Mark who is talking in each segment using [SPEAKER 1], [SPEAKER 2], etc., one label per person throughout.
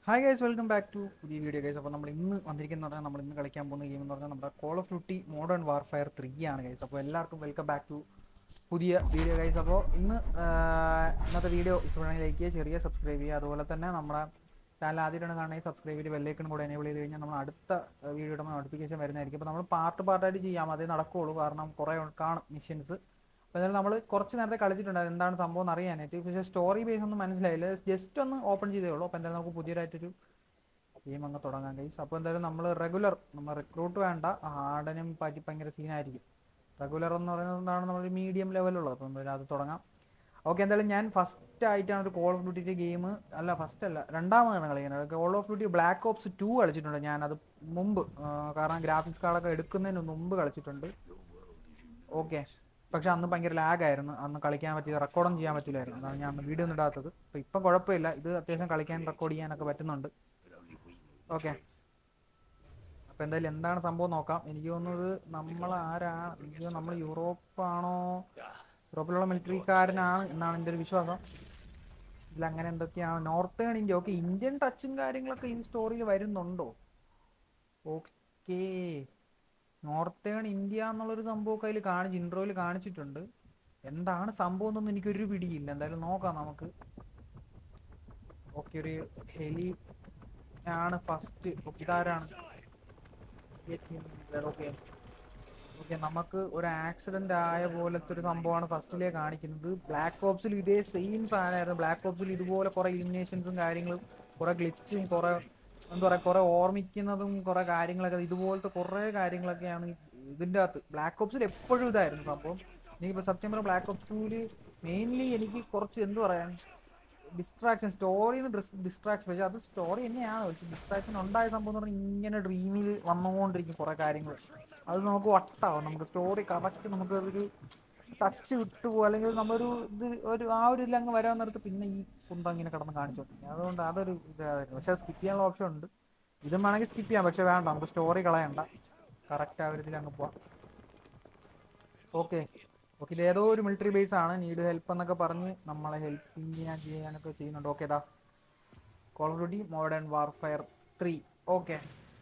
[SPEAKER 1] Hi guys welcome back to പുതിയ video guys അപ്പോൾ നമ്മൾ ഇന്ന് വന്നിരിക്കുന്ന പറഞ്ഞാൽ നമ്മൾ ഇന്ന് കളിക്കാൻ പോകുന്ന ഗെയിം എന്ന് പറഞ്ഞാൽ നമ്മുടെ call of duty modern warfare three ആണ് ഗൈസ് അപ്പോൾ എല്ലാവർക്കും വെൽക്കം ബാക്ക് ടു പുതിയ വീഡിയോ ഗൈസ് അപ്പോൾ ഇന്ന് ആഹ്, ഇന്നത്തെ വീഡിയോ ഇഷ്ടപ്പെടുകയാണെങ്കിൽ ലൈക്ക് ചെയ്യുക ചെറിയ സബ്സ്ക്രൈബ് ചെയ്യുക അതുപോലെ തന്നെ നമ്മുടെ ചാനൽ ആദ്യമായിട്ടാണ് കാണുന്നത് സബ്സ്ക്രൈബ് ചെയ്ത് ബെല്ലേക്കൺ കൂടെ എനേബിൾ ചെയ്ത് കഴിഞ്ഞാൽ നമ്മൾ അടുത്ത വീഡിയോയുടെ നോട്ടിഫിക്കേഷൻ വരുന്നതായിരിക്കും അപ്പോൾ നമ്മൾ പാർട്ട് പാർട്ടായിട്ട് ചെയ്യാം അതേ നടക്കുകയുള്ളൂ കാരണം കുറേ കാണും മിഷൻസ് അപ്പോൾ എന്നാലും നമ്മൾ കുറച്ച് നേരത്തെ കളിച്ചിട്ടുണ്ട് അത് എന്താണ് സംഭവം എന്ന് അറിയാനായിട്ട് പക്ഷേ സ്റ്റോറി ബേസ് ഒന്നും മനസ്സിലായില്ല ജസ്റ്റ് ഒന്ന് ഓപ്പൺ ചെയ്തേ ഉള്ളൂ അപ്പോൾ എന്തായാലും നമുക്ക് പുതിയതായിട്ടൊരു ഗെയിം അങ്ങ് തുടങ്ങാൻ കഴിയും അപ്പോൾ എന്തായാലും നമ്മൾ റെഗുലർ നമ്മൾ റിക്രൂട്ട് വേണ്ട ഹാർഡനും പറ്റി ഭയങ്കര സീനായിരിക്കും റെഗുലർ എന്ന് പറയുന്നത് എന്താണ് നമ്മൾ മീഡിയം ലെവലുള്ളത് അപ്പോൾ എന്തായാലും അത് തുടങ്ങാം ഓക്കെ എന്തായാലും ഞാൻ ഫസ്റ്റ് ആയിട്ടാണ് ഒരു കോൾ ഓഫ് ഡ്യൂട്ടിയുടെ ഗെയിം അല്ല ഫസ്റ്റ് അല്ല രണ്ടാമതാണ് കളിക്കുന്നത് call of duty black ops two കളിച്ചിട്ടുണ്ട് ഞാൻ അത് മുമ്പ് ആ, കാരണം ഗ്രാഫിക്സ് കാർഡൊക്കെ എടുക്കുന്നതിന് മുമ്പ് കളിച്ചിട്ടുണ്ട് ഓക്കെ പക്ഷെ അന്ന് ഭയങ്കര ലാഗ് ആയിരുന്നു അന്ന് കളിക്കാൻ പറ്റിയ റെക്കോർഡൊന്നും ചെയ്യാൻ പറ്റില്ലായിരുന്നു അതാണ് ഞാൻ അന്ന് വീഡിയോ ഒന്നും ഇടാത്തത് അപ്പോൾ ഇപ്പം കുഴപ്പമില്ല ഇത് അത്യാവശ്യം കളിക്കാൻ റെക്കോർഡ് ചെയ്യാനൊക്കെ പറ്റുന്നുണ്ട് ഓക്കെ അപ്പോൾ എന്തായാലും എന്താണ് സംഭവം നോക്കാം എനിക്ക് തോന്നുന്നത് നമ്മൾ ആരാണ് എനിക്ക് തോന്നുന്നു നമ്മൾ യൂറോപ്പാണോ യൂറോപ്പിലുള്ള മിലിറ്ററിക്കാരനാണ് എന്നാണ് എൻ്റെ ഒരു വിശ്വാസം ഇതിൽ അങ്ങനെ എന്തൊക്കെയാണ് നോർത്തേൺ ഇന്ത്യ ഓക്കെ ഇന്ത്യൻ ടച്ചും കാര്യങ്ങളൊക്കെ ഈ സ്റ്റോറിയിൽ വരുന്നുണ്ടോ ഓക്കേ നോർത്തേൺ ഇന്ത്യ എന്നുള്ളൊരു സംഭവമൊക്കെ അതിൽ കാണിച്ച് ഇൻട്രോയിൽ കാണിച്ചിട്ടുണ്ട് എന്താണ് സംഭവം എന്നൊന്നും എനിക്കൊരു പിടിയില്ല എന്തായാലും നോക്കാം നമുക്ക് ഓക്കെ ഒരു ഹെലി ആണ് ഫസ്റ്റ് ഇതാരാണ് ഓക്കെ ഓക്കെ നമുക്ക് ഒരു ആക്സിഡന്റ് ആയ പോലത്തെ ഒരു സംഭവമാണ് ഫസ്റ്റിലേ കാണിക്കുന്നത് ബ്ലാക്ക് ഓപ്സിൽ ഇതേ സെയിം സാധനമായിരുന്നു ബ്ലാക്ക് ഓപ്സിൽ ഇതുപോലെ കുറെ ഇലിമിനേഷൻസും കാര്യങ്ങളും കുറെ ഗ്ലിച്ചും കുറെ എന്താ പറയാ കുറെ ഓർമ്മിക്കുന്നതും കുറെ കാര്യങ്ങളൊക്കെ ഇതുപോലത്തെ കുറെ കാര്യങ്ങളൊക്കെയാണ് ഇതിന്റെ അകത്ത് ബ്ലാക്ക് ഓപ്സിൽ എപ്പോഴും ഇതായിരുന്നു സംഭവം എനിക്കിപ്പോ സത്യം പറഞ്ഞ ബ്ലാക്ക് ഓപ്സ് ടൂല് മെയിൻലി എനിക്ക് കുറച്ച് എന്ത് പറയാൻ ഡിസ്ട്രാക്ഷൻ സ്റ്റോറിന്ന് ഡിസ്ട്രാക്ഷൻ പക്ഷെ അത് സ്റ്റോറി തന്നെയാണ് പക്ഷെ ഡിസ്ട്രാക്ഷൻ ഉണ്ടായ സംഭവം എന്ന് പറഞ്ഞാൽ ഇങ്ങനെ ഡ്രീമിൽ വന്നുകൊണ്ടിരിക്കും കുറെ കാര്യങ്ങൾ അത് നമുക്ക് വട്ടാവും നമുക്ക് സ്റ്റോറി കറക്റ്റ് നമുക്ക് അതൊരു ടച്ച് വിട്ടുപോകും അല്ലെങ്കിൽ നമ്മളൊരു ഇത് ഒരു ആ ഒരു ഇതിൽ അങ്ങ് വരാൻ നേരത്ത് പിന്നെ ഈ കുന്തം ഇങ്ങനെ കിടന്ന് കാണിച്ചോണ്ടിരിക്കും അതുകൊണ്ട് അതൊരു ഇതായിരുന്നു പക്ഷെ സ്കിപ്പ് ചെയ്യാനുള്ള ഓപ്ഷൻ ഉണ്ട് ഇതും വേണമെങ്കിൽ സ്കിപ്പ് ചെയ്യാം പക്ഷെ വേണ്ട നമുക്ക് സ്റ്റോറി കളയണ്ട കറക്റ്റ് ആ ഒരു ഇതിൽ അങ്ങ് പോവാം ഓക്കെ ഓക്കെ ഇത് ഏതോ ഒരു മിലിറ്ററി ബേസ് ആണ് നീഡ് ഹെൽപ്പ് എന്നൊക്കെ പറഞ്ഞ് നമ്മളെ ഹെൽപ്പിങ് ചെയ്യാൻ ചെയ്യാനൊക്കെ ചെയ്യുന്നുണ്ട് ഓക്കെ ദാ call of duty modern warfare three okay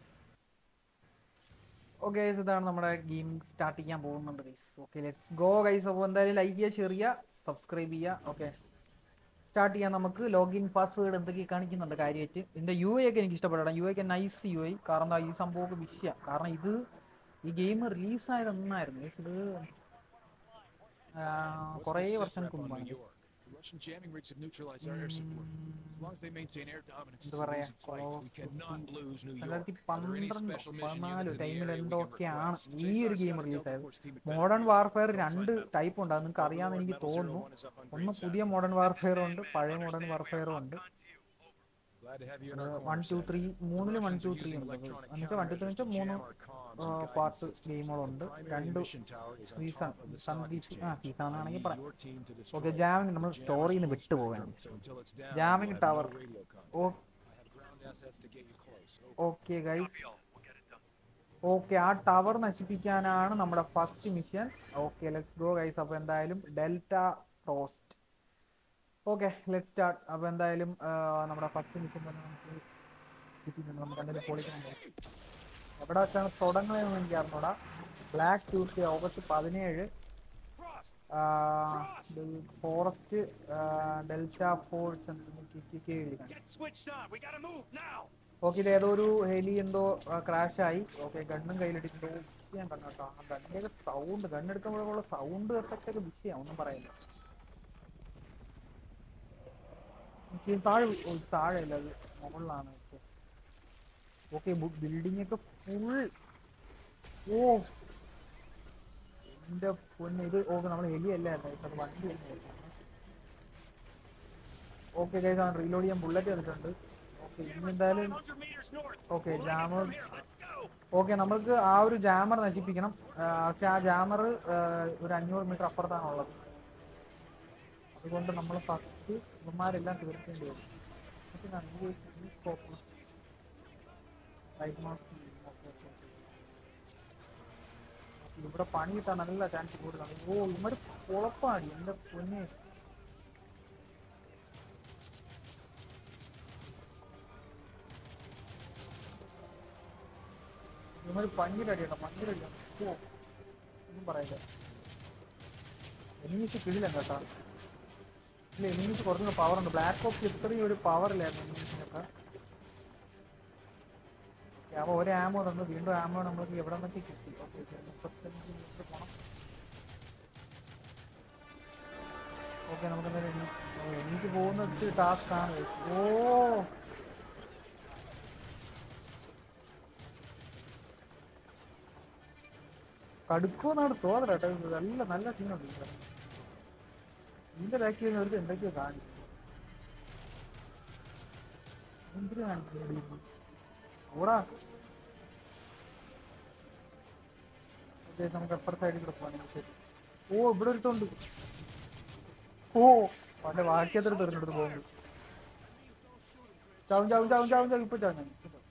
[SPEAKER 1] okay guys ഇതാണ് നമ്മുടെ ഗെയിം സ്റ്റാർട്ട് ചെയ്യാൻ പോകുന്നുണ്ട് guys okay let's go guys അപ്പോൾ എന്തായാലും ലൈക്ക് ചെയ്യുക ഷെയർ ചെയ്യുക സബ്സ്ക്രൈബ് ചെയ്യുക ഓക്കെ സ്റ്റാർട്ട് ചെയ്യാൻ നമുക്ക് ലോഗിൻ പാസ്വേഡ് എന്തൊക്കെ കാണിക്കുന്നുണ്ട് കാര്യമായിട്ട് ഇതിന്റെ യു ഐ ഒക്കെ എനിക്ക് ഇഷ്ടപ്പെടാം യു ഐക്ക് നൈസ് യു ഐ കാരണം ദാ ഈ സംഭവമൊക്കെ വിഷയം കാരണം ഇത് ഈ ഗെയിം റിലീസായത് ഒന്നായിരുന്നു guys. ഇത് കുറേ വർഷങ്ങൾക്ക് മുമ്പാണ്
[SPEAKER 2] The Russian jamming rigs have neutralized our air support. As long as they maintain air dominance,
[SPEAKER 1] എന്താ
[SPEAKER 2] it's a
[SPEAKER 1] പറയാ
[SPEAKER 2] losing fight. We cannot lose New York.
[SPEAKER 1] രണ്ടായിരത്തി
[SPEAKER 2] Are there any
[SPEAKER 1] പന്ത്രണ്ട്
[SPEAKER 2] special mission
[SPEAKER 1] പതിനാല്
[SPEAKER 2] units in the
[SPEAKER 1] ടൈമിൽ
[SPEAKER 2] area we can
[SPEAKER 1] എന്തൊക്കെയാണ്
[SPEAKER 2] request?
[SPEAKER 1] ഈ
[SPEAKER 2] JSR
[SPEAKER 1] ഒരു game
[SPEAKER 2] Scott
[SPEAKER 1] release
[SPEAKER 2] Delta
[SPEAKER 1] ആയത്
[SPEAKER 2] Force team at
[SPEAKER 1] modern
[SPEAKER 2] Battlefield.
[SPEAKER 1] Warfare
[SPEAKER 2] Outside
[SPEAKER 1] രണ്ട്
[SPEAKER 2] battle.
[SPEAKER 1] Type ഉണ്ട് അത് നിങ്ങൾക്ക് അറിയാമെന്ന് എനിക്ക്
[SPEAKER 2] Level
[SPEAKER 1] തോന്നുന്നു
[SPEAKER 2] 01 is up on
[SPEAKER 1] ഒന്ന്
[SPEAKER 2] Green
[SPEAKER 1] പുതിയ
[SPEAKER 2] Side.
[SPEAKER 1] മോഡേൺ വാർഫെയർ ഉണ്ട് പഴയ മോഡേൺ വാർഫെയർ ഉണ്ട്
[SPEAKER 2] Glad to have you in our
[SPEAKER 1] one
[SPEAKER 2] corner,
[SPEAKER 1] two
[SPEAKER 2] Seth.
[SPEAKER 1] Three
[SPEAKER 2] The
[SPEAKER 1] മൂന്നില് one
[SPEAKER 2] Russians
[SPEAKER 1] two
[SPEAKER 2] are
[SPEAKER 1] three
[SPEAKER 2] using
[SPEAKER 1] ഉണ്ട്
[SPEAKER 2] electronic
[SPEAKER 1] എന്നിട്ട് one two three
[SPEAKER 2] countermeasures to
[SPEAKER 1] മൂന്ന്
[SPEAKER 2] jam our comms and guidance
[SPEAKER 1] part
[SPEAKER 2] systems.
[SPEAKER 1] ഗെയിമുകളുണ്ട്
[SPEAKER 2] The primary
[SPEAKER 1] രണ്ട്
[SPEAKER 2] emission tower is on
[SPEAKER 1] season
[SPEAKER 2] top of the
[SPEAKER 1] സൺ
[SPEAKER 2] stock
[SPEAKER 1] ആ
[SPEAKER 2] exchange.
[SPEAKER 1] Season
[SPEAKER 2] I
[SPEAKER 1] ആണെങ്കിൽ
[SPEAKER 2] need
[SPEAKER 1] പറയാം
[SPEAKER 2] your team to destroy
[SPEAKER 1] okay
[SPEAKER 2] it.
[SPEAKER 1] Jamming നമ്മൾ
[SPEAKER 2] The
[SPEAKER 1] സ്റ്റോറിയിൽ നിന്ന്
[SPEAKER 2] jammers will
[SPEAKER 1] വിട്ടുപോകാണ്
[SPEAKER 2] spectrum, so until it's down,
[SPEAKER 1] Jamming
[SPEAKER 2] we'll have
[SPEAKER 1] tower.
[SPEAKER 2] no radio contact.
[SPEAKER 1] ഓ
[SPEAKER 2] I have ground assets to get you close. Over.
[SPEAKER 1] Okay guys okay ആ tower നശിപ്പിക്കാനാണ് നമ്മുടെ first mission okay let's go guys അപ്പോൾ എന്തായാലും Delta Frost okay let start അപ്പോൾ എന്തായാലും ആ, നമ്മുടെ ഫസ്റ്റ് മിഷൻ തന്നെ നമുക്ക് കിട്ടിയിട്ടുണ്ട് നമുക്ക് എന്തായാലും പൊളിക്കണം guys. എവിടെ വെച്ചാണ് തുടങ്ങുന്നതെന്ന് എനിക്ക് അറിഞ്ഞൂടാ ബ്ലാക്ക് ട്യൂസ്ഡേ ഓഗസ്റ്റ് പതിനേഴ് forest Delta Force
[SPEAKER 3] Get switched on. We gotta move now.
[SPEAKER 1] Okay ഇത് ഏതോ ഒരു ഹെലി എന്തോ ക്രാഷ് ആയി ഓക്കെ ഗണ്ണും കയ്യിലിട്ടിട്ടുണ്ടോ ഞാൻ കണ്ണു കേട്ടോ ആ ഗണ്ണിന്റെ സൗണ്ട് ഗണ്ണെടുക്കുമ്പോഴുള്ള സൗണ്ട് എഫക്റ്റ് ഒക്കെ വിഷയം ഒന്നും പറയില്ല എനിക്ക് താഴെ ഓ, താഴെ അല്ല അത് മുകളിലാണ് ഓക്കെ ബിൽഡിംഗ് ഒക്കെ ഫുൾ ഓ എന്റെ പൊന്ന് ഇത് ഓക്കെ നമ്മൾ ഹെലി അല്ല അത് വണ്ടി ഓക്കെ ഗൈസ് അവൻ റീലോഡ് ചെയ്യാൻ ബുള്ളറ്റ് വന്നിട്ടുണ്ട് ഓക്കെ ഇനി എന്തായാലും
[SPEAKER 3] 100 meters north.
[SPEAKER 1] Okay
[SPEAKER 3] We'll
[SPEAKER 1] jammer
[SPEAKER 3] Come here. Let's go.
[SPEAKER 1] Okay നമുക്ക് ആ ഒരു ജാമർ നശിപ്പിക്കണം ആ, പക്ഷെ ആ ജാമർ ഒരു അഞ്ഞൂറ് മീറ്റർ അപ്പുറത്താണ് ഉള്ളത് അതുകൊണ്ട് നമ്മൾ ഫസ്റ്റ് ഇവന്മാരെല്ലാം തീർക്കേണ്ടി വരും എന്നിട്ട് ഞാൻ ഈ ഈ scope ല് right mouse ൽ okay, okay, okay. ഇവിടെ പണി കിട്ടാൻ നല്ല ചാൻസ് കൂടുതലാണ് ഓ ഇവര് കുഴപ്പമാണ് എന്റെ പൊന്നെ ഇവര് ഭയങ്കര അടിയാണ് ഭയങ്കര അടിയാണ് ഓ ഒന്നും പറയില്ല എനിമീസ് കിടില്ല കേട്ടോ ഇല്ല എനിമീസ് കുറച്ചുകൂടെ പവർ ഉണ്ട് ബ്ലാക്ക് ഓപ്സ് ഇത്രയും ഒരു പവർ ഇല്ലായിരുന്നു എനിമീസിനൊക്കെ അപ്പോൾ ഒരു ആമോ തന്നു വീണ്ടും ആമോ നമ്മൾക്ക് എവിടെ നിന്നൊക്കെ കിട്ടി ഓക്കെ മുപ്പത്തഞ്ച് മീറ്റർ പോണം ഓക്കെ നമുക്ക് എന്തായാലും എണീ- ഓ, എനിക്ക് പോകുന്നത് ടാസ്ക് ആണ് ഓ കടുക്കുമെന്നാണ് തോന്നല കേട്ടോ ഇത് നല്ല നല്ല സീനുണ്ട് ഇവിടെ ഇതിന്റെ ബാക്കി വരുന്നവർക്ക് എന്തൊക്കെയോ കാണിക്കും എന്തിനു കാണിക്കുന്നു ഓടാ ഓക്കേ, നമുക്ക് അപ്പുറത്തെ സൈഡിൽ കൂടെ പോകാം ശരി ഓ ഇവിടെ ഒരുത്തുണ്ട് ഓ അവന്റെ വാക്യത്തിൽ തെരഞ്ഞെടുത്ത് പോകുന്നു ചാവും ചാവും ചാവും ചാവും ചാവും ഇപ്പൊ ചാവും ഞാൻ, ഇപ്പൊ ചാവും.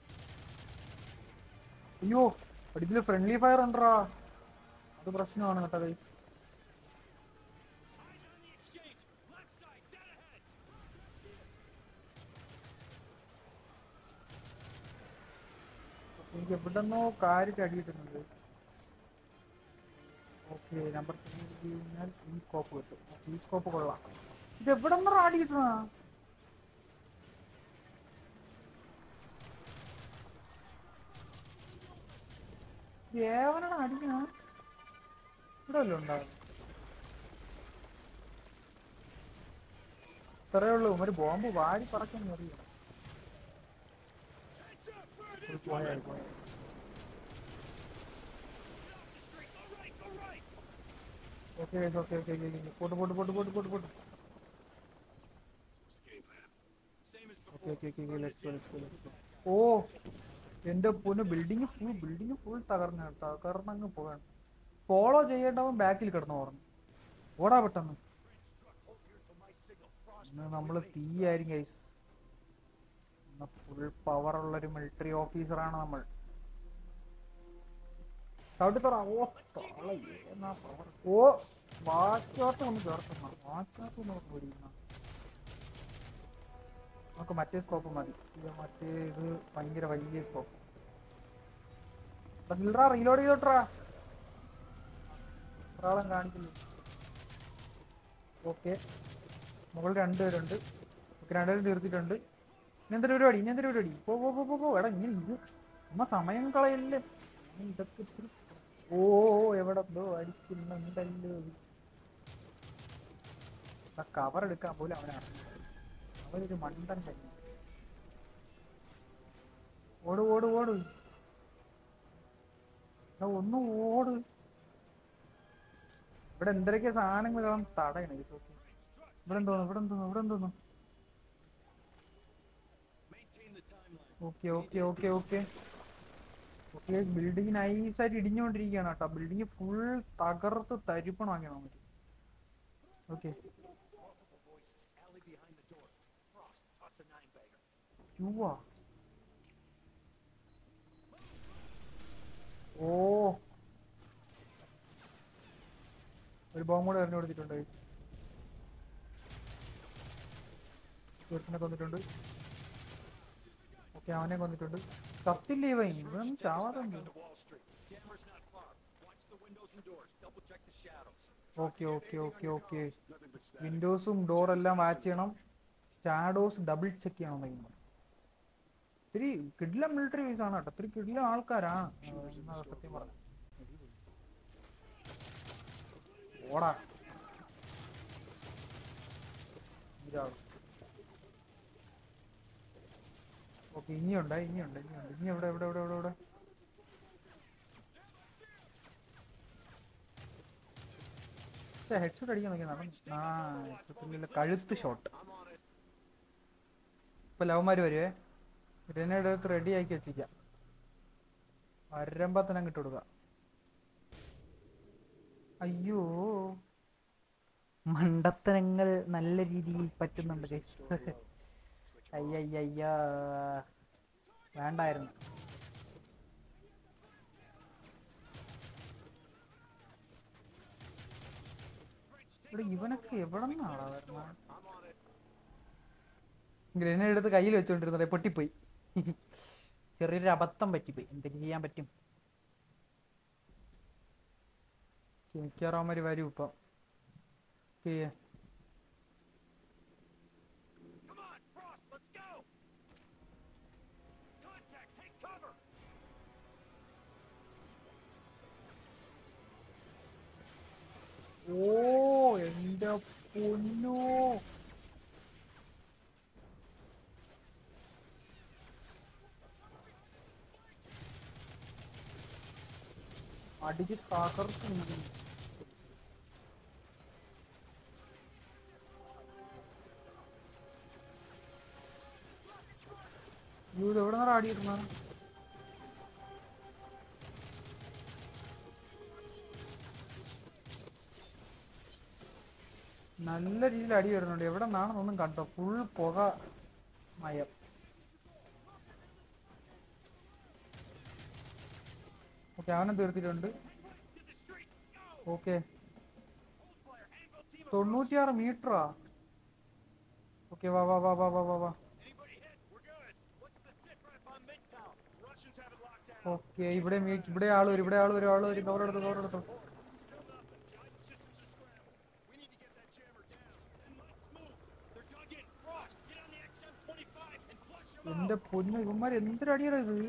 [SPEAKER 1] അയ്യോ ഇതില് ഫ്രണ്ട്ലി ഫയർ ഉണ്ടറാ അത് പ്രശ്നമാണ് കേട്ടോ guys.
[SPEAKER 3] Eyes on the exchange. Left side, dead ahead.
[SPEAKER 1] എനിക്ക് എവിടെന്നോ കാര്യമായിട്ട് അടിയിട്ടുണ്ട് ഓക്കെ നമ്പർ കഴിഞ്ഞാൽ ഈ സ്കോപ്പ് കിട്ടും Okay, ഈ സ്കോപ്പ് കൊള്ളാം ഇത് എവിടെ നിന്നാ അടി കിട്ടുന്ന ഏവനാണ് അടിക്കണ ഇവിടെ വല്ലതും ഉണ്ടാവും ഇത്രയേ ഉള്ളൂ ഒരു ബോംബ് വാരി പറക്കുന്നു അറിയാം
[SPEAKER 3] Heads up, burn
[SPEAKER 1] ഒരു
[SPEAKER 3] it.
[SPEAKER 1] പോയാൽ പോയാൽ
[SPEAKER 3] Off the street. Go right, go right.
[SPEAKER 1] Okay okay okay okay പോട്ട് പോട്ട് പോട്ട് പോട്ട് പോട്ട് പോട്ട്
[SPEAKER 3] Same as
[SPEAKER 1] okay
[SPEAKER 3] before.
[SPEAKER 1] Okay okay let's go let's go let's go ഓ എന്റെ പൊന്ന് ബിൽഡിംഗ് ഫുൾ ബിൽഡിംഗ് ഫുൾ തകർന്നു കേട്ടോ തകർന്നങ്ങ് പോവാണ് ഫോളോ ചെയ്യേണ്ടവൻ ബാക്കിൽ കിടന്നു ഓർന്നു ഓടാ പെട്ടെന്ന്
[SPEAKER 3] Hold here till my signal. Frost.
[SPEAKER 1] ഇന്ന് നമ്മള് തീയായിരിക്കും ഗൈസ് ഫുൾ പവർ ഉള്ള ഒരു മിലിറ്ററി ഓഫീസറാണ് നമ്മൾ ചവിട്ടിത്തറ ഓ തള ഏന്നാ പവർ ഓ വാച്ചാട്ടം ഒന്ന് ചേർത്തണം വാച്ചാട്ടം ഒന്ന് ഓടിക്കുന്ന നമുക്ക് മറ്റേ സ്കോപ്പ് മതി ഇത് മറ്റേ ഇത് ഭയങ്കര വലിയ സ്കോപ്പ് സിൽറാ റീലോഡ് ചെയ്തോട്ടാ ഒരാളും കാണിക്കില്ല ഓക്കെ മുകളിൽ രണ്ടുപേരുണ്ട് ഓക്കെ രണ്ടുപേരും തീർത്തിട്ടുണ്ട് ഇനി എന്തൊരു പരിപാടി ഇനി എന്തൊരു പരിപാടി പോ പോ പോ പോ പോ എടാ ഇങ്ങനെ ഇത് അമ്മ സമയം കളയല്ലേ ഞാൻ ഇതൊക്കെ ഇത്തിരി ഓ ഓ, എവിടെ എന്തോ അടിക്കുന്നുണ്ടല്ലോ കവർ എടുക്കാൻ പോലും അവനാണ് അവനൊരു മണ്ടൻ തന്നെ ഓട് ഓട് ഓട് എടാ, ഒന്ന് ഓട് ഇവിടെ എന്തൊക്കെ സാധനങ്ങൾ കാണാൻ തടയണ ഇവിടെ എന്തോന്നു ഇവിടെ എന്തോന്നു ഇവിടെ എന്തോന്നു
[SPEAKER 3] Maintain the timeline.
[SPEAKER 1] Okay okay okay okay okay building നൈസായിട്ട് ഇടിഞ്ഞുകൊണ്ടിരിക്കുകയാണ് കേട്ടോ ബിൽഡിംഗ് ഫുൾ തകർത്ത് തരിപ്പണമാക്കി നമുക്ക് okay
[SPEAKER 3] Multiple voices. Alley behind the door. Frost. Toss a nine bagger.
[SPEAKER 1] ക്യൂവാ ഓ ഒരു ബോംബ് കൂടെ എറിഞ്ഞു കൊടുത്തിട്ടുണ്ട് guys. ഒരുത്തനെ കൊന്നിട്ടുണ്ട് ഓക്കെ അവനെ കൊന്നിട്ടുണ്ട് കത്തില്ലേ ഇവൻ ഇവൻ ചാവാറുണ്ട്
[SPEAKER 3] Onto Wall Street. Jammer's not far. Watch the windows and doors. Double check the shadows.
[SPEAKER 1] Okay okay okay okay
[SPEAKER 3] Nothing but static.
[SPEAKER 1] വിൻഡോസും ഡോർ എല്ലാം വാച്ച് ചെയ്യണം ഷാഡോസ് ഡബിൾ ചെക്ക് ചെയ്യണം എന്ന് ഇത്തിരി കിഡില മിലിറ്ററി ബേസ് ആണ് കേട്ടോ ഇത്തിരി കിഡില ആൾക്കാരാണ് ആ, എന്നാ സത്യം പറഞ്ഞു ഓടാ ഓക്കെ ഇനിയുണ്ട് ഇനിയുണ്ട് ഇനിയുണ്ട് ഇനി എവിടെ എവിടെ എവിടെ എവിടെ എവിടെ ഹെഡ്ഷോട്ട് അടിക്കാൻ നോക്കിയതാണ് ആ headshot കഴുത്ത് ഷോട്ട് ഇപ്പൊ ലവന്മാര് വരുവേ ഗ്രനേഡ് എടുത്ത് റെഡി ആക്കി വെച്ചിരിക്കാം വരമ്പോ തന്നെ അങ്ങ് കൊടുക്ക അയ്യോ മണ്ടത്തരങ്ങൾ നല്ല രീതിയിൽ പറ്റുന്നുണ്ട് guys. അയ്യയ്യയ്യാ വേണ്ടായിരുന്നു ഇവിടെ ഇവനൊക്കെ എവിടെ നിന്നാണ് വരുന്നത് ഗ്രനേഡ് എടുത്ത് കയ്യിൽ വെച്ചോണ്ടിരുന്നത് പൊട്ടിപ്പോയി ചെറിയൊരു അബദ്ധം പറ്റിപ്പോയി എന്തൊക്കെ ചെയ്യാൻ പറ്റും മിക്കവാറും അവന്മാര് വരും ഇപ്പം okay.
[SPEAKER 3] Come on, Frost, let's go! Contact, take cover!
[SPEAKER 1] ഓ എന്റെ പൊന്നോ അടിച്ച് തകർക്കും ഇത് എവിടെ നിന്നാ ആടിയിരുന്ന നല്ല രീതിയിൽ അടി വരുന്നുണ്ട് എവിടെ നിന്നാണെന്നൊന്നും കണ്ടോ ഫുൾ പുക മയം ഓക്കെ അവനെ തീർത്തിട്ടുണ്ട്
[SPEAKER 3] To the street, go!
[SPEAKER 1] Okay
[SPEAKER 3] Hold fire, Anvil team of
[SPEAKER 1] തൊണ്ണൂറ്റിയാറ് മീറ്ററാ ഓക്കെ വാ വാ വാ വാ വാ വാ വാ
[SPEAKER 3] Anybody hit? We're good. What's the sit rep on Midtown? Russians have it locked down.
[SPEAKER 1] Okay ഇവിടെ മീ- ഇവിടെ ആള് വരും ഇവിടെ ആള് വരും ആള് വരും കവർ എടുത്തു കവർ എടുത്തു
[SPEAKER 3] Still nothing. Guidance systems are scrambled. We need to get that jammer down. Then let's move. They're dug in. Frost, get on the XM25 and flush them out.
[SPEAKER 1] എന്റെ പൊന്നു ഇവന്മാർ എന്തൊരടിയാണ് ഇത്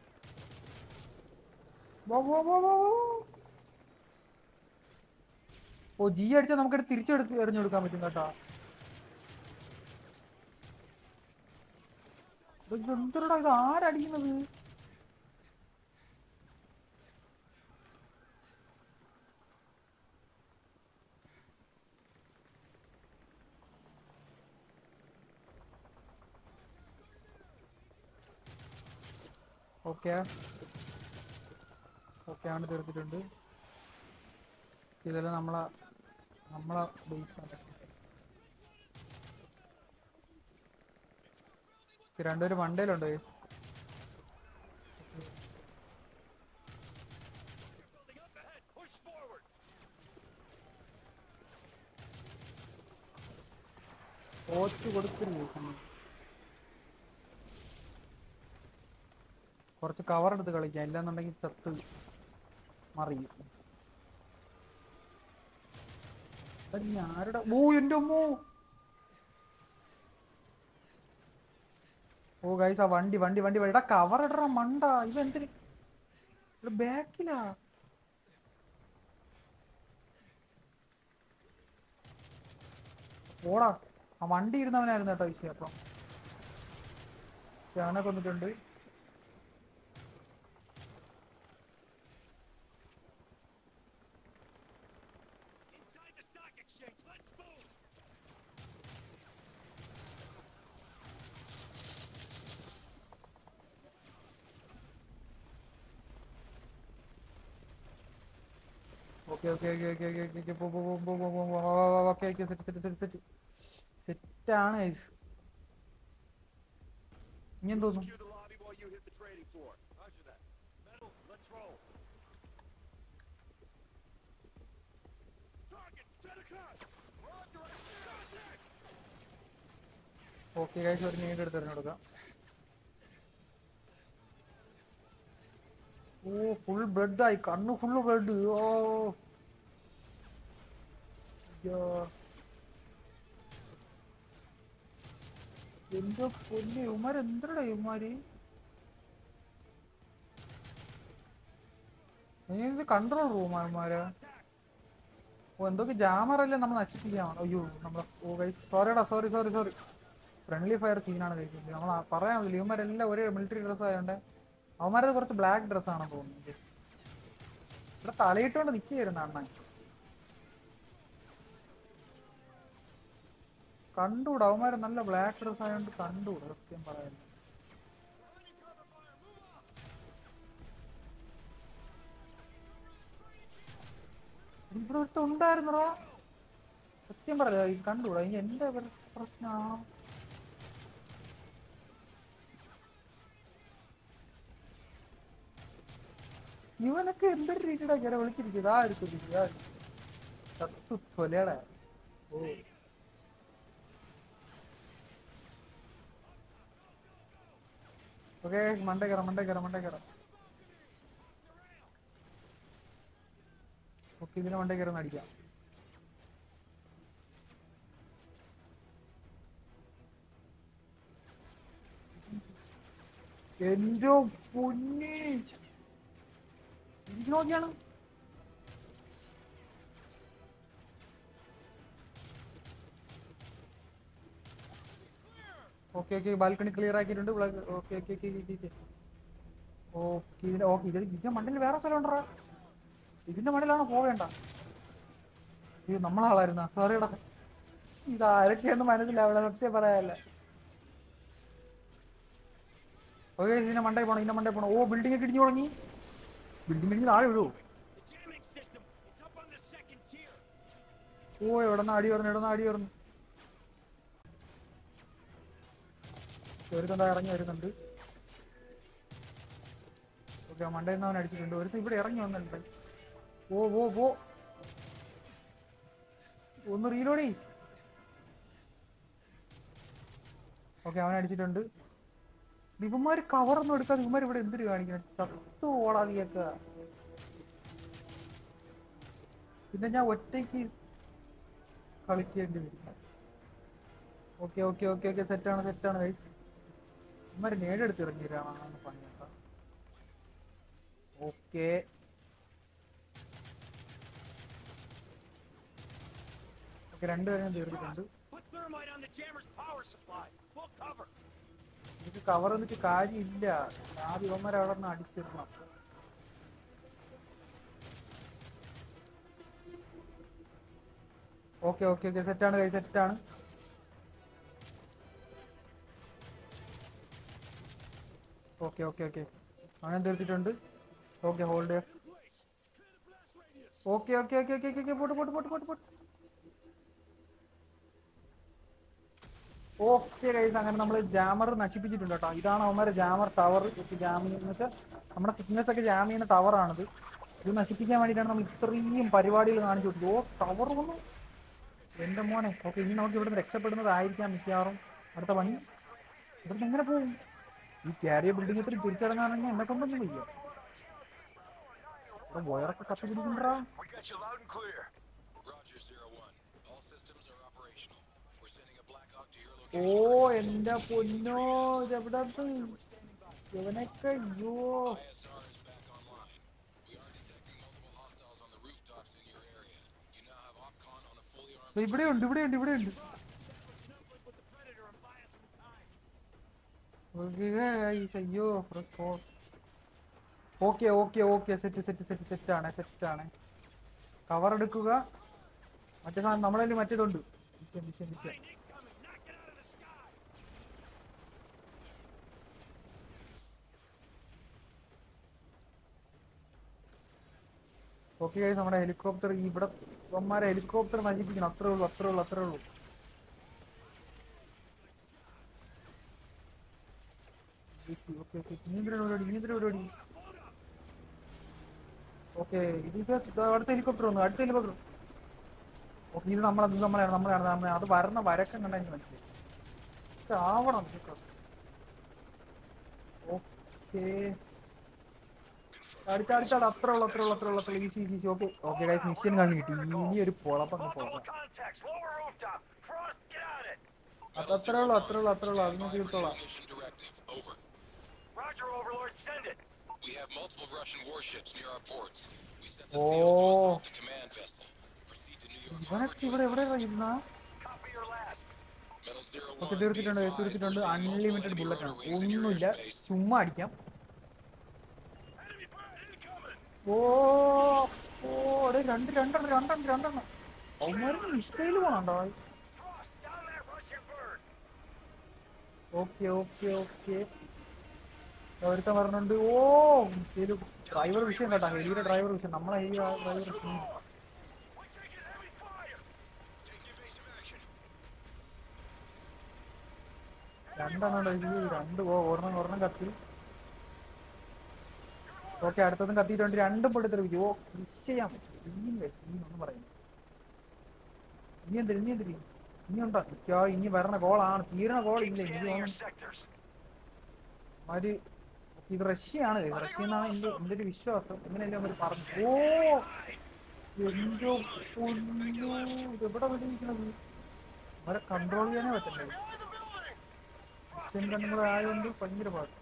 [SPEAKER 1] വാ, വാ, വാ, വാ, വാ. ഓ ജി അടിച്ചാൽ നമുക്കിത് തിരിച്ചെടുത്ത് എറിഞ്ഞെടുക്കാൻ പറ്റും കേട്ടാ ഇത് എന്തൊരുടാ ഇത് ആരടിക്കുന്നത് ഓക്കെ ഓക്കെ ആണ് തീർത്തിട്ടുണ്ട് ഇതെല്ലാം നമ്മളെ നമ്മളെ ബേസ് ആണ് ഇത് രണ്ടുപേരും വണ്ടയിലുണ്ട് guys.
[SPEAKER 3] Building up ahead. Push forward.
[SPEAKER 1] കോച്ച് കൊടുത്തില്ലേ കുറച്ച് കവർ എടുത്ത് കളിക്കാം ഇല്ലാന്നുണ്ടെങ്കിൽ ചത്ത് മറിയും എടാ, നീ ആരുടെ ഓ എന്റെ അമ്മോ ഓ ഗൈസ് ആ വണ്ടി വണ്ടി വണ്ടി എടാ കവർ ഇടറ മണ്ട ഇത് എന്തിന് ഇവിടെ ബാക്കിലാ ഓടാ ആ വണ്ടി ഇരുന്നവനായിരുന്നു കേട്ടോ വിഷയം അപ്പം ഞാനെ കൊന്നിട്ടുണ്ട്
[SPEAKER 3] Inside the stock exchange. Let's move.
[SPEAKER 1] Okay okay okay okay okay okay okay പോ പോ പോ പോ പോ പോ പോ okay okay set set set set സെറ്റാണ് ഗൈസ് ഇനി എന്തോന്നു
[SPEAKER 3] Secure the lobby while you hit the trading floor. Roger that. Metal, let's roll. Targets, 10 o'clock. We're on direct contact.
[SPEAKER 1] Okay guys ഒരു നീണ്ട് എടുത്ത് തിരഞ്ഞെടുക്കാം ഓ ഫുൾ ബ്ലഡ് ആയി കണ്ണ് full blood ഓ അയ്യോ. എന്റെ പൊന്നെ ഇവന്മാര് എന്തരടാ ഇവന്മാര് ഇത് കൺട്രോൾ റൂമാന്മാരാ ഓ എന്തൊക്കെ ജാമറല്ലേ നമ്മൾ നശിപ്പിക്കാം അയ്യോ നമ്മളെ ഓ ഗൈസ് സോറിടാ sorry sorry sorry friendly fire സീനാണ് കഴിക്കുന്നത് നമ്മൾ പറയാൻ പറ്റില്ല ഇവന്മാരെല്ലാം ഒരേ മിലിറ്ററി ഡ്രസ് ആയതുകൊണ്ട് അവന്മാരത് കുറച്ച് ബ്ലാക്ക് ഡ്രസ് ആണെന്ന് തോന്നുന്നത് ഇവിടെ തലയിട്ടുകൊണ്ട് നിൽക്കുകയായിരുന്നു അണ്ണൻ കണ്ടുകൂടാ അവന്മാര് നല്ല ബ്ലാക്ക് ഡ്രസ് ആയതുകൊണ്ട് കണ്ടുകൂടാ സത്യം പറയാൻ ഇവിടെ ഒരുത്തൻ ഉണ്ടായിരുന്നടാ സത്യം പറയാ ഈ കണ്ടുകൂടാ ഇനി എന്റെ പ്രശ്നമാണോ ഇവനൊക്കെ എന്തൊരു രീതിയിലാ ഇങ്ങനെ വിളിച്ചിരിക്കുന്നത് ആ ഒരു ചത്തു തൊലയുടെ ഓ ഓക്കെ മണ്ടേ കയറാം മണ്ടേ കയറാം മണ്ടേ കയറാം ഓക്കെ ഇതിനെ മണ്ടേ കയറി ഒന്ന് അടിക്കാം എന്റെ പൊന്നി ഇത് നോക്കിയാണ് ഓക്കെ ഓക്കെ ബാൽക്കണി ക്ലിയർ ആക്കിയിട്ടുണ്ട് okay okay okay okay okay ഇതിന്റെ ഓക്കെ ഇത് ഇതിന്റെ മണ്ണിൽ വേറെ സ്ഥലം ഉണ്ടോ ഇതിന്റെ മണ്ണിലാണ് പോവേണ്ട ഇത് നമ്മളാളായിരുന്ന സോറിയടാ ഇത് ആരൊക്കെയൊന്നും മനസ്സിലാവില്ല സത്യം പറയാല്ല ഓക്കെ ഇതിന്റെ മണ്ടേ പോണം ഇതിന്റെ മണ്ടേ പോണം ഓ ബിൽഡിംഗ് ഒക്കെ ഇടിഞ്ഞു തുടങ്ങി ബിൽഡിംഗ് ഇടിഞ്ഞ് താഴെ വീഴൂ
[SPEAKER 3] The jamming system, it's up on the second tier.
[SPEAKER 1] ഓ എവിടെന്നാ അടി പറഞ്ഞു എവിടെന്നാ അടി പറഞ്ഞു ഒരുത്തണ്ട ഇറങ്ങി വരുന്നുണ്ട് ഓക്കെ മണ്ടയിൽ നിന്ന് അവൻ അടിച്ചിട്ടുണ്ട് ഒരുത്തൻ ഇവിടെ ഇറങ്ങി വന്നിട്ടുണ്ട് ഓ ഓ ഓ ഒന്ന് റീലോഡി ഓക്കെ അവൻ അടിച്ചിട്ടുണ്ട് ഇവന്മാര് കവറൊന്നും എടുക്കാതെ ഇവന്മാർ ഇവിടെ എന്തിനു കാണിക്കണം ചത്തു ഓടാതിയൊക്കെ പിന്നെ ഞാൻ ഒറ്റയ്ക്ക് കളിക്കേണ്ടി വരും ഓക്കെ ഓക്കെ ഓക്കെ ഓക്കെ സെറ്റാണ് സെറ്റാണ് ഗൈസ് ഇവന്മാര് നേടെടുത്ത് ഇറങ്ങിയിട്ടാണ് പണിയൊക്കെ ഓക്കെ ഓക്കെ രണ്ടുപേരും തീർത്തിട്ടുണ്ട്
[SPEAKER 3] Put thermite on the jammer's power supply. Full cover.
[SPEAKER 1] ഇത് കവർ എന്നിട്ട് കാര്യമില്ല ആദ്യം ഇവന്മാരെ അവിടെ നിന്ന് അടിച്ചിടണം ഓക്കെ ഓക്കെ ഓക്കെ സെറ്റാണ് കൈ സെറ്റാണ് ഓക്കെ ഓക്കെ ഓക്കെ അവനെ തീർത്തിട്ടുണ്ട് okay hold okay okay okay okay okay പോട്ട് പോട്ട് പോട്ട് പോട്ട് പോട്ട് ഓക്കെ ഗൈസ് അങ്ങനെ നമ്മൾ ജാമർ നശിപ്പിച്ചിട്ടുണ്ട് കേട്ടോ ഇതാണ് അവന്മാരെ ജാമർ ടവർ ജാം എന്ന് നമ്മുടെ സിഗ്നൽസ് ഒക്കെ ജാം ചെയ്യുന്ന ടവറാണിത് ഇത് നശിപ്പിക്കാൻ വേണ്ടിയിട്ടാണ് നമ്മൾ ഇത്രയും പരിപാടികൾ കാണിച്ചു കൊടുത്തത് ഓ ടവർ വന്നു എന്റെ മോനെ ഓക്കെ ഇനി നമുക്ക് ഇവിടുന്ന് രക്ഷപ്പെടുന്നതായിരിക്കാം മിക്കവാറും അടുത്ത പണി ഇവിടുന്ന് എങ്ങനെ പോകും ഈ കാരിയ ബിൽഡിംഗ് ഇത്ര തിരിച്ചിറങ്ങാണെങ്കിൽ എന്നെ കൊണ്ടൊന്നും വയ്യ ഇവിടെ വയറൊക്കെ കത്തി പിടിക്കണ്ടാ
[SPEAKER 3] We got you loud and clear.
[SPEAKER 2] Roger, Zero One. All systems are operational. We're sending a Black Hawk to your
[SPEAKER 1] oh
[SPEAKER 2] location.
[SPEAKER 1] എന്റെ പൊന്നോ ഇതെവിടെ ഇവനൊക്കെ അയ്യോ
[SPEAKER 2] ISR is back online. We are detecting multiple hostiles on the rooftops in your area. You now have OpCon on a fully armed.
[SPEAKER 1] ഇവിടെയുണ്ട് ഇവിടെയുണ്ട് ഇവിടെയുണ്ട്
[SPEAKER 3] With the predator and buy us some time.
[SPEAKER 1] അയ്യോ okay okay okay set set set set ആണ് set ആണ് cover എടുക്കുക മറ്റേ സാധനം നമ്മളതിൽ മറ്റേതുണ്ട് mission mission mission
[SPEAKER 3] Incoming. Knock it out of the sky.
[SPEAKER 1] Okay നമ്മുടെ ഹെലികോപ്റ്റർ ഇവിടെ ഇവന്മാരെ ഹെലികോപ്റ്റർ നശിപ്പിക്കണം അത്രേ ഉള്ളൂ അത്രേ ഉള്ളൂ അത്രേ ഉള്ളൂ ഓക്കെ ഓക്കെ നീന്തിര പരിപാടി നീന്തിര പരിപാടി ഓക്കെ ഇത് ഇത് അടുത്ത ഹെലികോപ്റ്റർ വന്നു അടുത്ത ഹെലികോപ്റ്റർ ഓക്കെ ഇത് നമ്മളെ ഇത് നമ്മളെയാണ് നമ്മളെയാണ് നമ്മളെ അത് വരണ വരക്കം കണ്ട എനിക്ക് മനസ്സിലായി ഇത് ആവണം ഓക്കെ അടിച്ചടിച്ചാട് അത്ര ഉള്ളു അത്ര ഉള്ളു അത്ര ഉള്ളു അത്ര easy easy okay okay guys mission കാണി കിട്ടി ഇനി ഒരു പൊളപ്പങ്ങ്
[SPEAKER 3] Multiple
[SPEAKER 1] പോകാം
[SPEAKER 3] contacts. Lower rooftop. Frost, get on it.
[SPEAKER 1] അത് അത്രേ ഉള്ളു അത്രേ ഉള്ളു അത്രേ ഉള്ളു അതിന് തീർത്തോളാം
[SPEAKER 2] Mission directive. Over.
[SPEAKER 3] Roger, Overlord. Send it.
[SPEAKER 2] We have multiple Russian warships near our ports. We sent the
[SPEAKER 1] Oh.
[SPEAKER 2] SEALs to assault the command vessel. Proceed to New York Harbor
[SPEAKER 1] ഇവനൊക്കെ
[SPEAKER 2] to
[SPEAKER 1] ഇവിടെ എവിടെ
[SPEAKER 2] assist.
[SPEAKER 1] ഇരുന്നാ
[SPEAKER 3] Copy your last.
[SPEAKER 2] Metal Zero
[SPEAKER 1] okay
[SPEAKER 2] One,
[SPEAKER 1] തീർത്തിട്ടുണ്ട്
[SPEAKER 2] be advised,
[SPEAKER 1] തീർത്തിട്ടുണ്ട്
[SPEAKER 2] we're seeing multiple
[SPEAKER 1] unlimited
[SPEAKER 2] enemy
[SPEAKER 1] bullet
[SPEAKER 2] rotor
[SPEAKER 1] ആണ്
[SPEAKER 2] wings in your
[SPEAKER 1] ഒന്നുമില്ല
[SPEAKER 2] airspace.
[SPEAKER 1] ചുമ്മാ അടിക്കാം
[SPEAKER 3] Enemy bird incoming.
[SPEAKER 1] ഓ ഓ എടേ രണ്ട് രണ്ടെണ്ണം രണ്ടെണ്ണം രണ്ടെണ്ണം അവന്മാർക്ക് മിസ്റ്റേല് പോകണ്ടോ
[SPEAKER 3] Frost, down that Russian bird.
[SPEAKER 1] Okay okay okay ഒരുത്തൻ പറഞ്ഞുണ്ട് ഓ ഇത് ഡ്രൈവർ വിഷയം കേട്ടാ ഹെലിയുടെ ഡ്രൈവർ വിഷയം നമ്മളെ ഹെലി ഡ്രൈവർ വിഷയം
[SPEAKER 3] We're taking heavy fire. Take evasive action.
[SPEAKER 1] രണ്ടെണ്ണം ഉണ്ട്. ഇത് രണ്ട് ഓ ഒരെണ്ണം ഒരെണ്ണം കത്തി ഓക്കെ അടുത്തതും കത്തിയിട്ടുണ്ട് രണ്ടും പൊട്ടിത്തെറിപ്പിച്ചു ഓ വിഷയം സീൻ സീൻ ഒന്നും പറയുന്നു ഇനി എന്തിരി ഇനി എന്തിരി ഇനി ഉണ്ടോ മിക്കവാറും ഇനി വരണ ഗോളാണ് തീരണ ഗോൾ ഇല്ല എനിക്ക്
[SPEAKER 3] Scanning your
[SPEAKER 1] തോന്നുന്നു
[SPEAKER 3] sectors.
[SPEAKER 1] അവര് ഇത് റഷ്യയാണ് ഇത് റഷ്യ എന്നാണ് എന്റെ എന്റെ ഒരു വിശ്വാസം എങ്ങനെയല്ലേ അവർ പറഞ്ഞു ഓ എന്തോ പൊന്നോ, ഇതെവിടെ വെടിയിരിക്കണത് അവരെ കൺട്രോൾ ചെയ്യാനേ പറ്റണ്ടേ അച്ഛൻ കണ്ണും കൂടെ ആയതുകൊണ്ട് ഭയങ്കര പാട്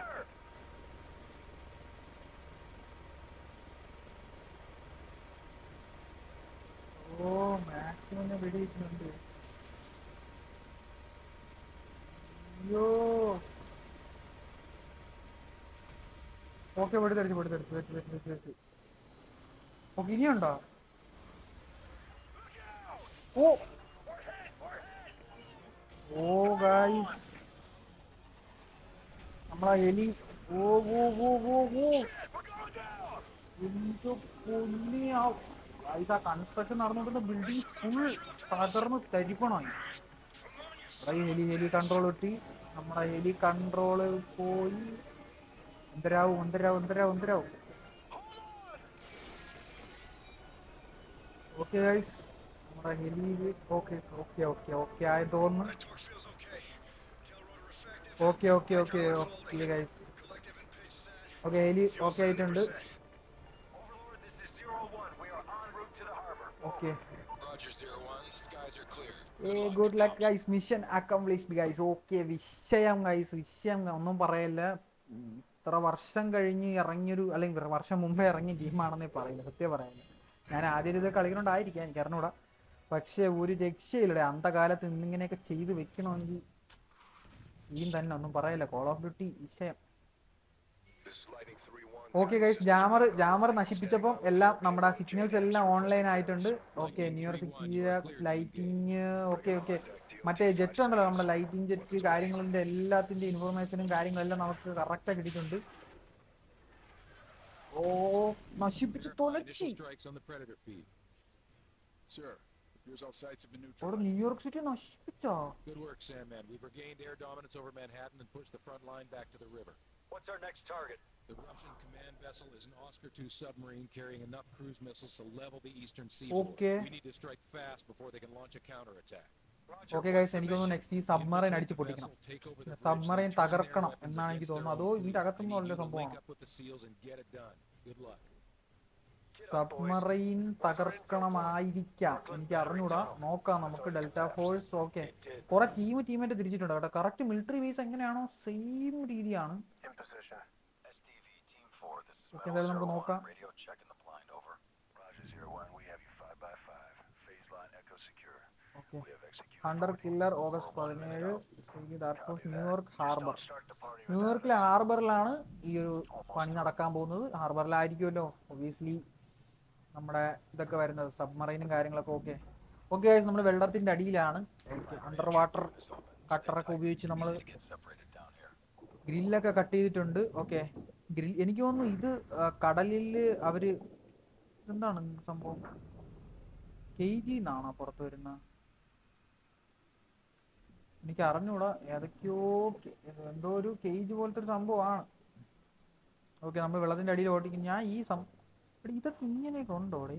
[SPEAKER 1] ഓ മാക്സിമം ഞാൻ വെടിവെക്കുന്നുണ്ട് അയ്യോ ഓക്കെ വെടിത്തടിച്ചു വെടിത്തടിച്ചു വെച്ച് വെച്ച് വെച്ച് വെച്ച് ഓക്കെ ഇനിയുണ്ടോ ഓ ഓ ഗായ്സ് നമ്മളാ എലി ഓ ഓ ഓ ഓ ഓ എന്തോ പൊന്നി ആ ഗായ്സ് ആ കൺസ്ട്രക്ഷൻ നടന്നുകൊണ്ടിരുന്ന ബിൽഡിംഗ് ഫുൾ തകർന്ന് തരിപ്പണമായി ഇവിടെ ഈ ഹെലി ഹെലി കൺട്രോൾ കിട്ടി നമ്മുടെ ഹെലി കൺട്രോള് പോയി എന്തരാവും എന്തരാവും എന്തരാവും എന്തരാവും ഓക്കെ ഗൈസ് നമ്മുടെ ഹെലിയിൽ ഓക്കെ ഓക്കെ ഓക്കെ ഓക്കെ ആയി തോന്നുന്നു okay okay okay okay guys okay heli okay ആയിട്ടുണ്ട്
[SPEAKER 3] Overlord, this is Zero One. We are en route to the harbor.
[SPEAKER 1] Okay
[SPEAKER 2] Roger, Zero One. The skies are clear.
[SPEAKER 1] ഏ good luck guys mission accomplished guys okay വിഷയം guys വിഷയം ഒന്നും പറയല്ല ഉം, ഇത്ര വർഷം കഴിഞ്ഞ് ഇറങ്ങിയൊരു അല്ലെങ്കിൽ വർഷം മുമ്പേ ഇറങ്ങിയ ഗെയിമാണെന്നേ പറയുന്നത് സത്യം പറയല്ല ഞാൻ ആദ്യം ഇത് കളിക്കണോണ്ടായിരിക്കാം എനിക്ക് അറിഞ്ഞൂടാ പക്ഷെ ഒരു രക്ഷയില്ലടെ അന്തകാലത്ത് ഇന്നിങ്ങനെയൊക്കെ ചെയ്ത് വെക്കണമെങ്കിൽ ടീം തന്നെ ഒന്നും പറയല്ല കോൾ ഓഫ് ഡ്യൂട്ടി വിഷയം
[SPEAKER 3] This is Lightning 3-1.
[SPEAKER 1] Okay guys jammer jammer നശിപ്പിച്ചപ്പം എല്ലാം നമ്മുടെ സിഗ്നൽസ് എല്ലാം ഓൺലൈൻ ആയിട്ടുണ്ട് ഓക്കെ ന്യൂയോർക്ക് സിറ്റിയിലെ ലൈറ്റിങ് ഓക്കെ ഓക്കെ മറ്റേ ജെറ്റ് ഉണ്ടല്ലോ നമ്മുടെ ലൈറ്റിംഗ് ജെറ്റ് കാര്യങ്ങളുടെ എല്ലാത്തിന്റെ ഇൻഫർമേഷനും കാര്യങ്ങളെല്ലാം നമുക്ക് കറക്റ്റ് കിട്ടിയിട്ടുണ്ട് ഓ നശിപ്പിച്ച്
[SPEAKER 2] Verify
[SPEAKER 1] തൊലച്ചി
[SPEAKER 2] Initial strikes on the Predator feed.
[SPEAKER 4] Sir, appears all sites have been
[SPEAKER 1] അവിടെ
[SPEAKER 4] neutralized.
[SPEAKER 1] ന്യൂയോർക്ക് സിറ്റി നശിപ്പിച്ചോ
[SPEAKER 2] Good work, Sandman. We've regained air dominance over Manhattan and pushed the front line back to the river.
[SPEAKER 3] What's our next target?
[SPEAKER 2] The Russian command vessel is an Oscar II submarine carrying enough cruise missiles to level the eastern seaboard.
[SPEAKER 1] Okay.
[SPEAKER 2] We need to strike fast before they can launch a counterattack.
[SPEAKER 3] Roger.
[SPEAKER 1] Okay
[SPEAKER 3] what's
[SPEAKER 1] guys
[SPEAKER 3] the
[SPEAKER 1] എനിക്ക് തോന്നുന്നു
[SPEAKER 3] mission?
[SPEAKER 1] Next ഈ submarine
[SPEAKER 2] Infiltrate
[SPEAKER 1] അടിച്ച്
[SPEAKER 2] the
[SPEAKER 1] പൊട്ടിക്കണം
[SPEAKER 2] vessel, take over the bridge,
[SPEAKER 1] submarine
[SPEAKER 2] then turn their
[SPEAKER 1] തകർക്കണം
[SPEAKER 2] weapons
[SPEAKER 1] എന്നാണ് എനിക്ക്
[SPEAKER 2] against their
[SPEAKER 1] തോന്നുന്നത്
[SPEAKER 2] own
[SPEAKER 1] അതോ ഇതിന്റെ
[SPEAKER 2] fleet. I
[SPEAKER 1] അകത്തുനിന്ന്
[SPEAKER 2] need
[SPEAKER 1] വല്ല
[SPEAKER 2] you to link
[SPEAKER 1] സംഭവമാണ്
[SPEAKER 2] up with the SEALs and get it done. Good luck.
[SPEAKER 3] Get up, boys.
[SPEAKER 1] Submarine തകർക്കണമായിരിക്കാം എനിക്ക് അറിഞ്ഞൂടാ നോക്കാം നമുക്ക് Delta Force okay
[SPEAKER 3] It did.
[SPEAKER 1] കുറെ ടീം ടീമായിട്ട് തിരിച്ചിട്ടുണ്ട് കേട്ടോ കറക്റ്റ് മിലിറ്ററി ബേസ് എങ്ങനെയാണോ സെയിം രീതിയാണ്
[SPEAKER 3] In position. SDV Team 4, this is
[SPEAKER 1] Okay, എന്തായാലും നമുക്ക് നോക്കാം.
[SPEAKER 3] Radio checking the blind, over. Roger, Zero One, we have you 5 by 5 Phase line Echo secure.
[SPEAKER 1] Okay
[SPEAKER 3] We have executed
[SPEAKER 1] hunter
[SPEAKER 3] 14
[SPEAKER 1] killer
[SPEAKER 3] for
[SPEAKER 1] August
[SPEAKER 3] one minute
[SPEAKER 1] പതിനേഴ്
[SPEAKER 3] out.
[SPEAKER 1] Dark force
[SPEAKER 3] Copy that.
[SPEAKER 1] New York
[SPEAKER 3] Just
[SPEAKER 1] harbour
[SPEAKER 3] don't start the party without
[SPEAKER 1] ന്യൂയോർക്കിലെ ഹാർബറിലാണ് ഈ ഒരു പണി നടക്കാൻ പോകുന്നത് ഹാർബറിലായിരിക്കുമല്ലോ obviously നമ്മുടെ ഇതൊക്കെ വരുന്നത് സബ്മറൈനും കാര്യങ്ങളൊക്കെ ഓക്കെ ഓക്കെ നമ്മൾ വെള്ളത്തിന്റെ അടിയിലാണ് അണ്ടർ വാട്ടർ കട്ടറൊക്കെ ഉപയോഗിച്ച് നമ്മൾ
[SPEAKER 3] Get separated down here.
[SPEAKER 1] ഗ്രില്ലൊക്കെ കട്ട് ചെയ്തിട്ടുണ്ട് ഓക്കെ ഗ്രിൽ എനിക്ക് തോന്നുന്നു ഇത് ആ, കടലില് അവര് എന്താണ് സംഭവം കെ ജി എന്നാണോ പുറത്ത് വരുന്ന എനിക്ക് അറിഞ്ഞൂടാ ഏതൊക്കെയോ കെ- എന്തോ ഒരു കേജ് പോലത്തെ ഒരു സംഭവമാണ് ഓക്കെ നമ്മൾ വെള്ളത്തിന്റെ അടിയിൽ ഓടിക്കും ഞാൻ ഈ സം എടി, ഇതൊക്കെ ഇങ്ങനെയൊക്കെ ഉണ്ടോ അവിടെ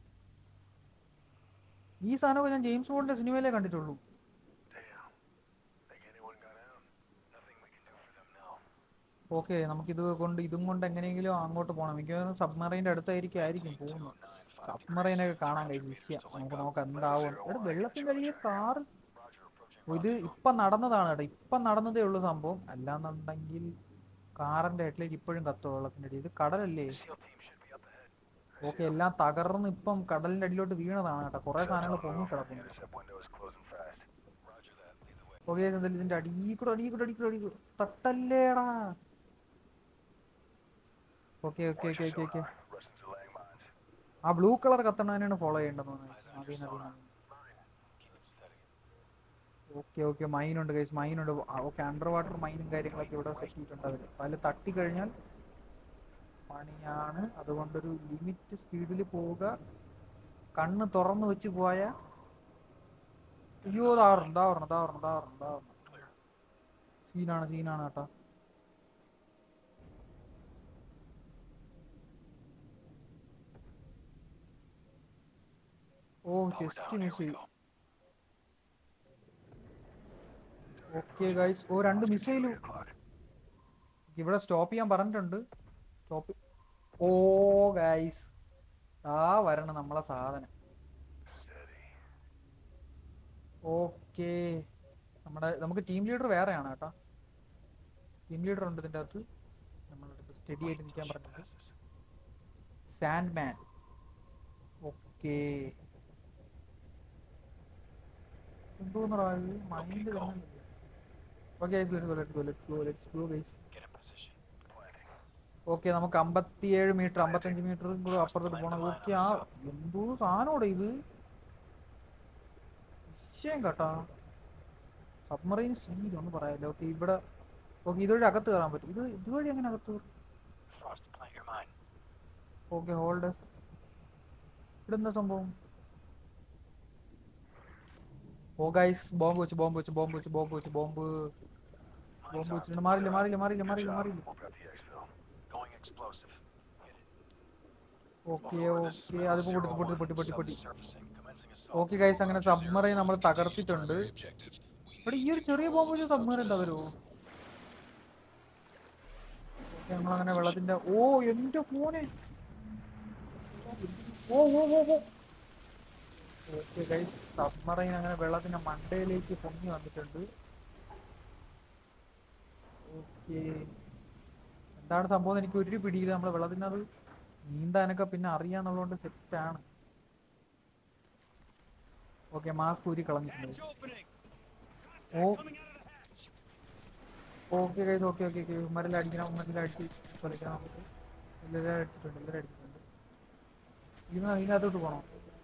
[SPEAKER 1] ഈ സാധനമൊക്കെ ഞാൻ ജെയിംസ് ബോണ്ടിന്റെ സിനിമയിലേ കണ്ടിട്ടുള്ളൂ
[SPEAKER 3] Damn. Think anyone got out? Nothing we can do for them now.
[SPEAKER 1] Okay നമുക്കിത് കൊണ്ട് ഇതും കൊണ്ട് എങ്ങനെയെങ്കിലും അങ്ങോട്ട് പോകണം എനിക്ക് സബ്മറൈൻ്റെ അടുത്തായിരിക്കും ആയിരിക്കും പോകുന്നത് സബ്മറൈനൊക്കെ കാണാൻ കഴിയും വിഷയം നമുക്ക് നോക്കാം എന്താവും ഇവിടെ വെള്ളത്തിന്റെ അടിയിൽ കാർ ഇത് ഇപ്പം നടന്നതാണ് കേട്ടോ ഇപ്പം നടന്നതേ ഉള്ളൂ സംഭവം അല്ലാന്നുണ്ടെങ്കിൽ കാറിന്റെ ഹെഡിലേക്ക് ഇപ്പോഴും കത്തും വെള്ളത്തിന്റെ അടി ഇത് കടലല്ലേ
[SPEAKER 3] SEAL team should be up ahead.
[SPEAKER 1] Okay എല്ലാം തകർന്ന് ഇപ്പം കടലിന്റെ അടിയിലോട്ട് വീണതാണ് കേട്ടോ കുറെ സാധനങ്ങൾ പൊങ്ങി കിടക്കുന്നു
[SPEAKER 3] Intercept window is closing fast. Roger that. Lead the way.
[SPEAKER 1] Okay എന്തായാലും ഇതിന്റെ അടി കൂടെ അടി കൂടെ അടി കൂടെ അടി കൂടെ തട്ടല്ലേടാ okay okay okay okay okay
[SPEAKER 3] Russians are laying mines.
[SPEAKER 1] ആ ബ്ലൂ കളർ കത്തണതിനാണ് ഫോളോ ചെയ്യേണ്ടത് അതീന അതീന
[SPEAKER 3] Keep it steady.
[SPEAKER 1] Okay okay മൈനുണ്ട് ഗൈസ് മൈനുണ്ട് ഓക്കെ അണ്ടർ വാട്ടർ മൈനും കാര്യങ്ങളൊക്കെ ഇവിടെ സെറ്റ് ചെയ്തിട്ടുണ്ട് അവർ അതിൽ തട്ടി കഴിഞ്ഞാൽ പണിയാണ് അതുകൊണ്ടൊരു ലിമിറ്റ് സ്പീഡിൽ പോവുക കണ്ണ് തുറന്നു വെച്ച് പോയ അയ്യോ താവരണം താവരണം താവരണം താവരണം താവരണം സീനാണ് സീനാണ് കേട്ടോ ഓ ജസ്റ്റ് മിസ് ചെയ്തു ഓക്കെ ഗൈസ് ഓ രണ്ട് മിസൈലും ഇവിടെ സ്റ്റോപ്പ് ചെയ്യാൻ പറഞ്ഞിട്ടുണ്ട് സ്റ്റോപ്പ് ഓ ഗൈസ് ആ വരണം നമ്മളെ സാധനം ഓക്കേ നമ്മുടെ നമുക്ക് ടീം ലീഡർ വേറെയാണ് കേട്ടോ ടീം ലീഡർ ഉണ്ട് ഇതിൻ്റെ അകത്ത് നമ്മളടുത്ത് സ്റ്റഡി ആയിട്ട് നിൽക്കാൻ പറഞ്ഞിട്ടുണ്ട് സാൻഡ് മാൻ ഓക്കേ എന്തോന്നറാ മൈൻഡ് കാണുന്നില്ല okay let's go let's go let's go let's go guys okay നമുക്ക് അമ്പത്തിയേഴ് മീറ്റർ അമ്പത്തഞ്ച് മീറ്റർ കൂടെ അപ്പുറത്തോട്ട് പോകണം ഓക്കെ ആ എന്തോ സാധനോടെ ഇത് വിഷയം കേട്ടാ സബ്മറൈൻ സീൻ ഒന്നും പറയാല്ല ഓക്കെ ഇവിടെ ഓക്കെ ഇതുവഴി അകത്ത് കയറാൻ പറ്റും ഇത് ഇതുവഴി എങ്ങനെ അകത്ത് ഓക്കെ ഹോൾഡ് ഇവിടെ എന്താ സംഭവം ഓ ഗൈസ് ബോംബ് വെച്ച് ബോംബ് വെച്ച് ബോംബ് വെച്ച് ബോംബ് വെച്ച് ബോംബ് ബോംബ് വെച്ചിട്ടുണ്ട് മാറില്ല മാറില്ല മാറില്ല മാറില്ല മാറില്ല ഓക്കെ ഓക്കെ അതിപ്പോ പൊട്ടി പൊട്ടി പൊട്ടി പൊട്ടി പൊട്ടി ഓക്കെ ഗൈസ് അങ്ങനെ സബ്മറൈൻ നമ്മൾ തകർത്തിട്ടുണ്ട്
[SPEAKER 2] Objective. We
[SPEAKER 1] ഇവിടെ ഈ ഒരു ചെറിയ ബോംബ് വെച്ച് സബ്മറൈൻ എന്താ വരുമോ ഓക്കെ നമ്മളങ്ങനെ വെള്ളത്തിന്റെ ഓ എന്റെ ഫോനെ ഓ ഓ ഓ ഓ ഓക്കെ ഗൈസ് സബ്മറൈൻ അങ്ങനെ വെള്ളത്തിന്റെ മണ്ടയിലേക്ക് പൊങ്ങി വന്നിട്ടുണ്ട് ഓക്കെ എന്താണ് സംഭവം എന്ന് എനിക്ക് ഒരു പിടിയില്ല നമ്മൾ വെള്ളത്തിനത് നീന്താനൊക്കെ പിന്നെ അറിയാന്നുള്ളതുകൊണ്ട് സെറ്റാണ് ഓക്കെ മാസ്ക് ഊരി കളഞ്ഞിട്ടുണ്ട്
[SPEAKER 3] Hatch opening.
[SPEAKER 1] Oh.
[SPEAKER 3] Contact coming out of the hatch.
[SPEAKER 1] Okay guys okay okay okay ഉമ്മരെല്ലാം അടിക്കണം ഉമ്മരെല്ലാം അടിച്ച് കളിക്കണം നമുക്ക് എല്ലാവരും അടിച്ചിട്ടുണ്ട് എല്ലാവരും അടിച്ചിട്ടുണ്ട് ഇന്ന് ഇതിനകത്തോട്ട് പോകണം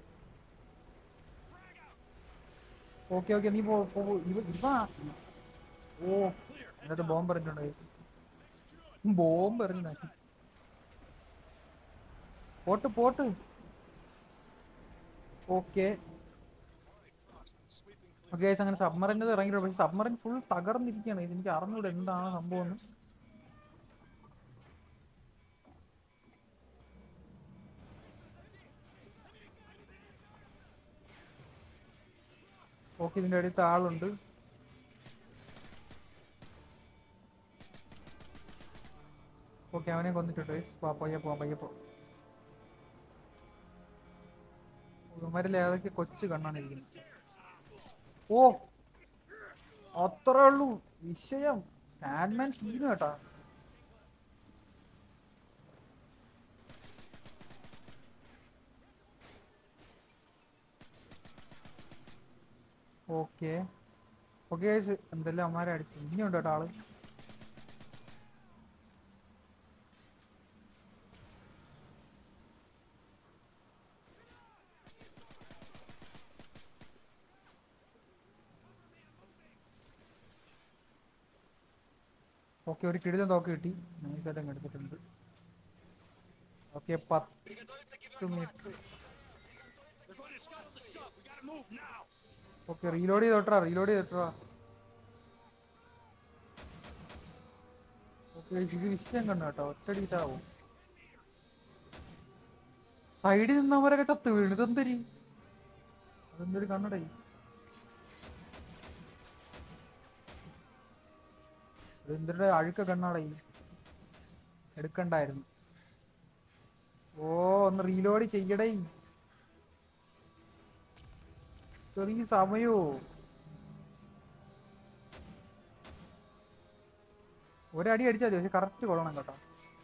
[SPEAKER 1] ഓക്കെ ഓക്കെ നീ പോ പോ പോ. ഇവ ഇവ ഓ എന്നിട്ട് ബോംബ് എറിഞ്ഞിട്ടുണ്ട് ബോംബ് എറിഞ്ഞു പോട്ട് പോട്ട് ഓക്കെ ഓക്കെ അങ്ങനെ സബ്മറിൻ്റെ ഇറങ്ങിയിട്ടുണ്ട് പക്ഷെ സബ്മറിൻ ഫുൾ തകർന്നിരിക്കുകയാണ് ഇത് എനിക്ക് അറിഞ്ഞൂടെ എന്താണ് സംഭവം എന്ന് ഓക്കെ ഇതിന്റെ അടുത്ത് ആളുണ്ട് ഓക്കെ അവനെ കൊന്നിട്ടുണ്ട് വാ, പയ്യെ പോവാം പയ്യെ പോ ഇവന്മാരിൽ ഏതൊക്കെ കൊച്ചു കണ്ണാണ് ഇരിക്കുന്നത് ഓ അത്രേ ഉള്ളൂ വിഷയം സാൻഡ്മാൻ സീന് കേട്ടാ ഓക്കെ ഓക്കെ എന്തെല്ലാം അമ്മാരെ അടിച്ചു ഇനിയുണ്ട് കേട്ടോ ആള് ഓക്കെ ഒരു കിടിലം തോക്ക് കിട്ടി നൈസായിട്ട് എടുത്തിട്ടുണ്ട് ഓക്കെ പത്ത് metre
[SPEAKER 3] They're going to scuttle the sub. We gotta move now.
[SPEAKER 1] Okay reload ചെയ്തോട്ടാ റീലോഡ് ചെയ്തോട്ടാ ഓക്കെ ഇത് വിഷയം കണ്ടു കേട്ടോ ഒറ്റടിയിട്ടാവും സൈഡിൽ നിന്നവരൊക്കെ ചത്ത് വീണു ഇതെന്തരി അതെന്തൊരു കണ്ണടേ ഇതെന്തൊരു അഴുക്ക കണ്ണാടേ എടുക്കണ്ടായിരുന്നു ഓ ഒന്ന് റീലോഡ് ചെയ്യടേ ചെറിയ സമയോ ഒരടി അടിച്ചാൽ മതി പക്ഷെ കറക്റ്റ് കൊള്ളണം കേട്ടോ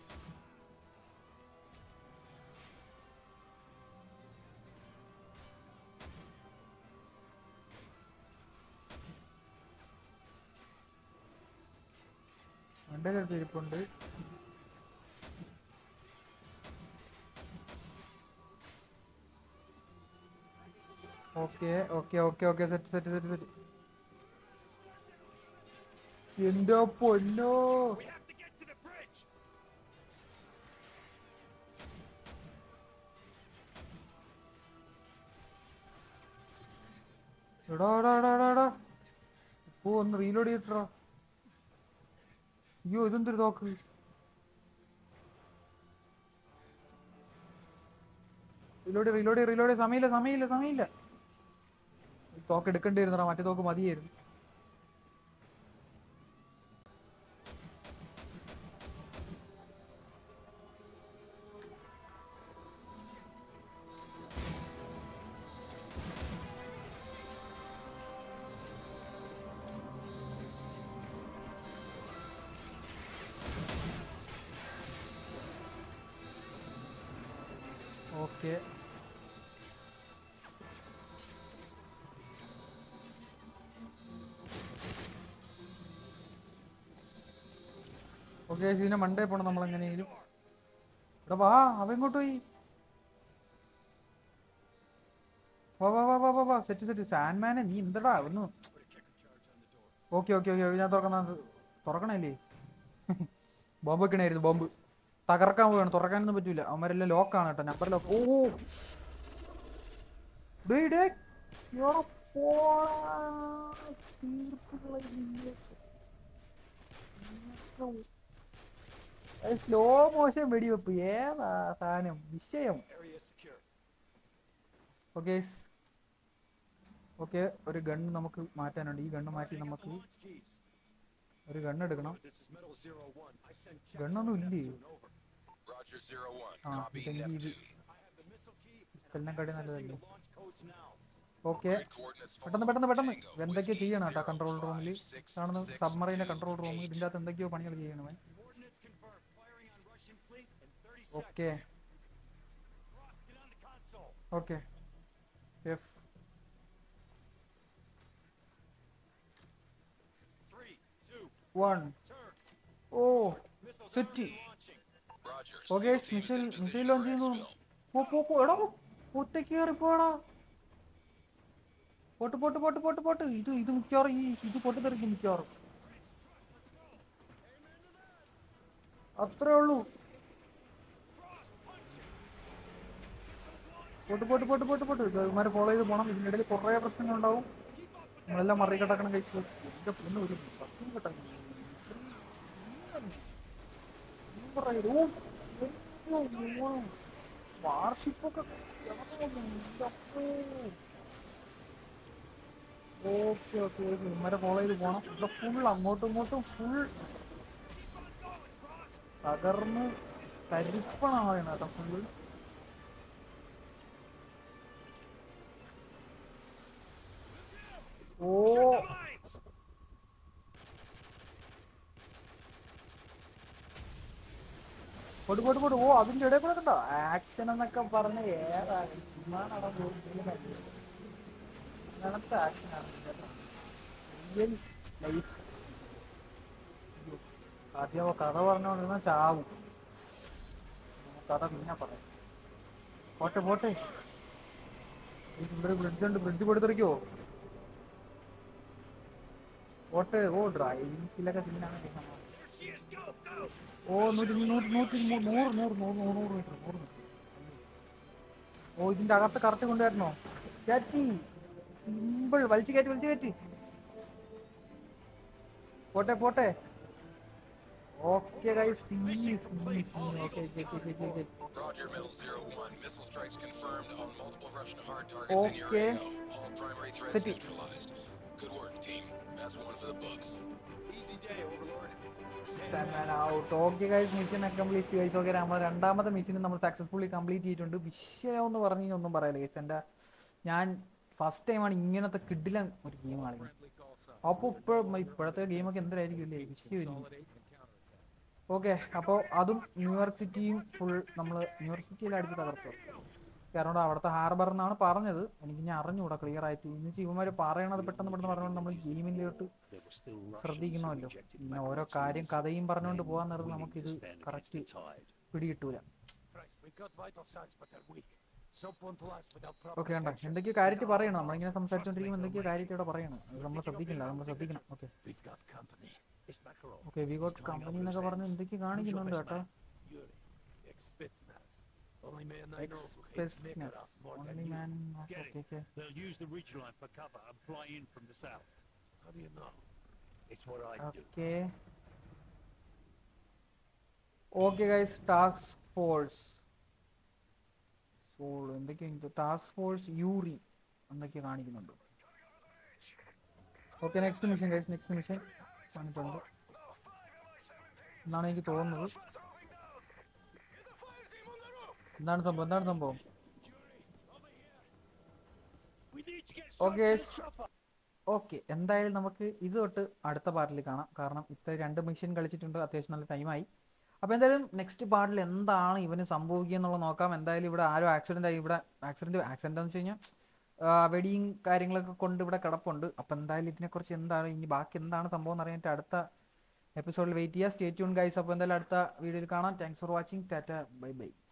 [SPEAKER 1] എൻ്റെ അടുത്ത് ഇരിപ്പുണ്ട് okay okay okay okay set set set set എന്റെ പൊന്നോ
[SPEAKER 3] We have to get to the bridge.
[SPEAKER 1] എടാ എടാ എടാ എടാ എടാ ഇപ്പൊ ഒന്ന് റീലോഡ് ചെയ്തിട്ടാ അയ്യോ ഇതെന്തൊരു തോക്ക് റീലോഡ് റീലോഡ് റീലോഡ് സമയമില്ല സമയമില്ല സമയമില്ല ഈ തോക്ക് എടുക്കേണ്ടി വരുന്നടാ മറ്റേ തോക്ക് മതിയായിരുന്നു ഓക്കെ ഓക്കെ ഇതിനെ മണ്ടേ പോണം നമ്മൾ എങ്ങനെയെങ്കിലും എടാ വാ അവ എങ്ങോട്ട് പോയി വാ വാ വാ വാ വാ വാ സെറ്റ് സെറ്റ് സാൻമാനെ നീ എന്തടാ ഒന്ന് ഓക്കെ ഓക്കെ ഓക്കെ ഞാൻ തുറക്കുന്ന തുറക്കണല്ലേ ബോംബ് വെക്കണായിരുന്നു ബോംബ് തകർക്കാൻ പോവാണ് തുറക്കാനൊന്നും പറ്റൂല അവന്മാരെല്ലാം ലോക്കാണ് കേട്ടോ നമ്പർ ലോക്ക് ഓ ഡേ ഡേ എവിടെ പോടാ? തീർത്ത് കളയുന്നില്ലേ? സ്ലോ മോഷൻ വെടിവെപ്പ് ഏതാ സാധനം വിഷയം
[SPEAKER 3] Area secure.
[SPEAKER 1] ഓക്കെ ഓക്കെ ഒരു ഗൺ നമുക്ക് മാറ്റാനുണ്ട് ഈ ഗണ്ണ് മാറ്റി നമുക്ക്
[SPEAKER 3] Launch keys.
[SPEAKER 1] ഒരു ഗണ്ണ് എടുക്കണം
[SPEAKER 3] This is Metal Zero One. I sent checks
[SPEAKER 1] ഗണ്ണൊന്നും
[SPEAKER 3] on
[SPEAKER 1] ഇല്ലേ
[SPEAKER 3] Neptune. Over.
[SPEAKER 2] Roger zero one.
[SPEAKER 1] Ah,
[SPEAKER 2] Copy
[SPEAKER 1] ഇതെങ്കിൽ ഇത്
[SPEAKER 2] Neptune.
[SPEAKER 3] I have the missile key. and I'm
[SPEAKER 1] പിസ്റ്റലിനെക്കാട്ടി
[SPEAKER 3] accessing
[SPEAKER 1] നല്ലതല്ലേ
[SPEAKER 3] the launch codes now.
[SPEAKER 1] Okay
[SPEAKER 2] Grid coordinates
[SPEAKER 1] പെട്ടെന്ന്
[SPEAKER 2] follow.
[SPEAKER 1] പെട്ടെന്ന് പെട്ടെന്ന്
[SPEAKER 2] Tango,
[SPEAKER 1] എന്തൊക്കെയോ
[SPEAKER 2] Whiskey,
[SPEAKER 1] ചെയ്യണം കേട്ടോ
[SPEAKER 2] zero,
[SPEAKER 1] കൺട്രോൾ
[SPEAKER 2] five,
[SPEAKER 1] റൂമിൽ
[SPEAKER 2] six,
[SPEAKER 1] കാണുന്ന
[SPEAKER 2] six,
[SPEAKER 1] സബ്മറീൻ്റെ
[SPEAKER 2] two,
[SPEAKER 1] കൺട്രോൾ റൂം
[SPEAKER 2] eight.
[SPEAKER 1] ഇതിൻ്റെ അകത്ത് എന്തൊക്കെയോ പണികൾ ചെയ്യണമേ
[SPEAKER 3] Coordinates confirmed. Firing on Russian fleet in 30
[SPEAKER 1] okay
[SPEAKER 3] seconds. Frost, get on the console.
[SPEAKER 1] Okay F
[SPEAKER 3] Three, two,
[SPEAKER 1] one
[SPEAKER 3] turn.
[SPEAKER 1] ഓ
[SPEAKER 3] Missiles
[SPEAKER 1] set
[SPEAKER 3] armed and launching.
[SPEAKER 2] Roger.
[SPEAKER 1] Okay
[SPEAKER 2] SEAL team is
[SPEAKER 1] missile
[SPEAKER 2] in
[SPEAKER 1] missile
[SPEAKER 2] position
[SPEAKER 1] launch
[SPEAKER 2] for
[SPEAKER 1] ചെയ്യുന്നു
[SPEAKER 2] exfil.
[SPEAKER 1] പോ പോ പോ എടാ ഒറ്റയ്ക്ക് കയറിപ്പോടാ പോട്ട് പോട്ട് പോട്ട് പോട്ട് പോട്ട് ഇത് ഇത് മിക്കവാറും ഈ ഇത് പൊട്ടിത്തെറിക്കും മിക്കവാറും അത്രേ ഉള്ളൂ പോട്ട് പോട്ട് പോട്ട് പോട്ട് പോട്ട് ഇവന്മാരെ ഫോളോ ചെയ്ത് പോകണം ഇതിൻ്റെ ഇടയിൽ കുറേ പ്രശ്നങ്ങളുണ്ടാവും നമ്മളെല്ലാം മറികടക്കണം കഴിച്ചു എൻ്റെ പൊന്ന് ഒരു പ്രശ്നം കിട്ടണം വാർഷിപ്പൊക്കെ ഓക്കെ ഓക്കെ ഇവന്മാരെ ഫോളോ ചെയ്ത് പോണം ഇവിടെ ഫുൾ അങ്ങോട്ടും ഇങ്ങോട്ടും ഫുൾ തകർന്ന് തരിപ്പണാണ് കേട്ടോ ഫുള്ള് ഓ
[SPEAKER 3] Shoot the mines.
[SPEAKER 1] പോട്ട് പോട്ട് പോട്ട് ഓ അതിന്റെ ഇടയിൽ കൂടെ കണ്ടോ ആക്ഷൻ എന്നൊക്കെ പറഞ്ഞ ഏതാ ചുമ്മാ നടന്നു അങ്ങനത്തെ ആക്ഷൻ ആണ് റിയൽ ലൈഫ് ആദ്യം കഥ പറഞ്ഞുകൊണ്ടിരുന്ന ചാവും കഥ പിന്നെ പറയാം പോട്ടെ പോട്ടെ ഈ ഇവിടെ ബ്രിഡ്ജ് ഉണ്ട് ബ്രിഡ്ജ് കൊടുത്തിരിക്കോ പോട്ടെ ഓ ഡ്രൈവിംഗ് സ്കില്ലൊക്കെ സീനാണ്
[SPEAKER 3] There she is. Go, go.
[SPEAKER 1] ഓ നൂറ്റി നൂറ്റി നൂറ്റി മൂ- നൂറ് നൂറ് നൂറ് നൂറ് നൂറ് മീറ്റർ നൂറ് മീറ്റർ ഓ ഇതിന്റെ അകത്ത് കറക്റ്റ് കൊണ്ടുവരണോ കയറ്റി സിമ്പിൾ വലിച്ചു കയറ്റി വലിച്ചു കയറ്റി പോട്ടെ പോട്ടെ okay guys okay okay
[SPEAKER 2] Roger, Metal Zero One. Missile strikes confirmed on multiple Russian hard targets in your
[SPEAKER 1] Okay.
[SPEAKER 2] AO. All primary threats
[SPEAKER 1] City.
[SPEAKER 2] neutralized. Good work, team. That's one for the books.
[SPEAKER 3] Easy day, Overlord. Send
[SPEAKER 1] seven out okay guys mission complete guys okay നമ്മൾ രണ്ടാമത്തെ mission നമ്മൾ successfully complete ചെയ്തിട്ടുണ്ട് വിഷയം എന്ന് പറഞ്ഞു കഴിഞ്ഞാൽ ഒന്നും പറയാനില്ല ഗൈസ് എൻ്റെ ഞാൻ ഫസ്റ്റ് ടൈമാണ് ഇങ്ങനത്തെ കിഡില ഒരു ഗെയിം കളിക്കുന്നത് അപ്പോൾ ഇപ്പോൾ ഇപ്പോഴത്തെ ഗെയിമൊക്കെ എന്തായിരിക്കും അല്ലേ വിഷയമില്ല ഓക്കെ അപ്പോൾ അതും ന്യൂയോർക്ക് സിറ്റിയും ഫുൾ നമ്മൾ ന്യൂയോർക്ക് സിറ്റിയിൽ അടിച്ച് തകർത്തു കാരണം അവിടുത്തെ ഹാർബർ എന്നാണ് പറഞ്ഞത് എനിക്ക് ഞാൻ അറിഞ്ഞുകൂടാ ക്ലിയർ ആയിട്ട് ഇന്ന് ഇവന്മാർ പറയണത് പെട്ടെന്ന് പെട്ടെന്ന് പറഞ്ഞുകൊണ്ട് നമ്മൾ ഗെയിമിലോട്ട് ശ്രദ്ധിക്കണമല്ലോ പിന്നെ ഓരോ കാര്യം കഥയും പറഞ്ഞുകൊണ്ട് പോകാൻ നേരം നമുക്കിത് കറക്റ്റ് പിടികിട്ടൂല
[SPEAKER 3] Christ, we've got vital signs, but they're weak. So prone to last without proper
[SPEAKER 1] okay കണ്ട
[SPEAKER 3] attention.
[SPEAKER 1] എന്തൊക്കെയോ കാര്യമായിട്ട് പറയണം നമ്മളിങ്ങനെ സംസാരിച്ചുകൊണ്ടിരിക്കുമ്പോൾ എന്തൊക്കെയോ കാര്യമായിട്ട് ഇവിടെ പറയണം അത് നമ്മൾ ശ്രദ്ധിക്കില്ല നമ്മൾ ശ്രദ്ധിക്കണം okay
[SPEAKER 3] We've got company. It's Makarov.
[SPEAKER 1] Okay we got company എന്നൊക്കെ പറഞ്ഞ് എന്തൊക്കെയോ കാണിക്കുന്നുണ്ട് കേട്ടോ
[SPEAKER 3] Yuri, ex-Spetsnaz. Only man I know who hates
[SPEAKER 1] express
[SPEAKER 3] Makarov more than
[SPEAKER 1] only
[SPEAKER 3] you.
[SPEAKER 1] Man
[SPEAKER 5] Get
[SPEAKER 1] okay
[SPEAKER 5] it.
[SPEAKER 1] Okay
[SPEAKER 5] They'll use the ridgeline for cover and fly in from the south.
[SPEAKER 3] How do you know? It's what I do.
[SPEAKER 1] Okay okay guys task force soul എന്തൊക്കെയാണ് task force Yuri എന്തൊക്കെ കാണിക്കുന്നുണ്ട് okay next mission guys next mission വന്നിട്ടുണ്ട് എന്നാണ് എനിക്ക് തോന്നുന്നത് എന്താണ് സംഭവം എന്താണ് സംഭവം
[SPEAKER 3] We need to get
[SPEAKER 1] Okay.
[SPEAKER 3] some chopper.
[SPEAKER 1] Okay എന്തായാലും നമുക്ക് ഇത് തൊട്ട് അടുത്ത പാർട്ടിൽ കാണാം കാരണം ഇത്ര രണ്ട് മിഷൻ കളിച്ചിട്ടുണ്ട് അത്യാവശ്യം നല്ല ടൈമായി അപ്പോൾ എന്തായാലും നെക്സ്റ്റ് പാർട്ടിൽ എന്താണ് ഇവന് സംഭവിക്കുക എന്നുള്ളത് നോക്കാം എന്തായാലും ഇവിടെ ആരോ ആക്സിഡന്റ് ആയി ഇവിടെ ആക്സിഡന്റ് ആക്സിഡന്റ് എന്ന് വെച്ച് കഴിഞ്ഞാൽ വെടിയും കാര്യങ്ങളൊക്കെ കൊണ്ട് ഇവിടെ കിടപ്പുണ്ട് അപ്പോൾ എന്തായാലും ഇതിനെക്കുറിച്ച് എന്താണ് ഇനി ബാക്കി എന്താണ് സംഭവം എന്ന് അറിയാനായിട്ട് അടുത്ത എപ്പിസോഡിൽ വെയിറ്റ് ചെയ്യുക സ്റ്റേ ട്യൂൺ ഗൈസ് അപ്പോൾ എന്തായാലും അടുത്ത വീഡിയോയിൽ കാണാം thanks for watching tata bye by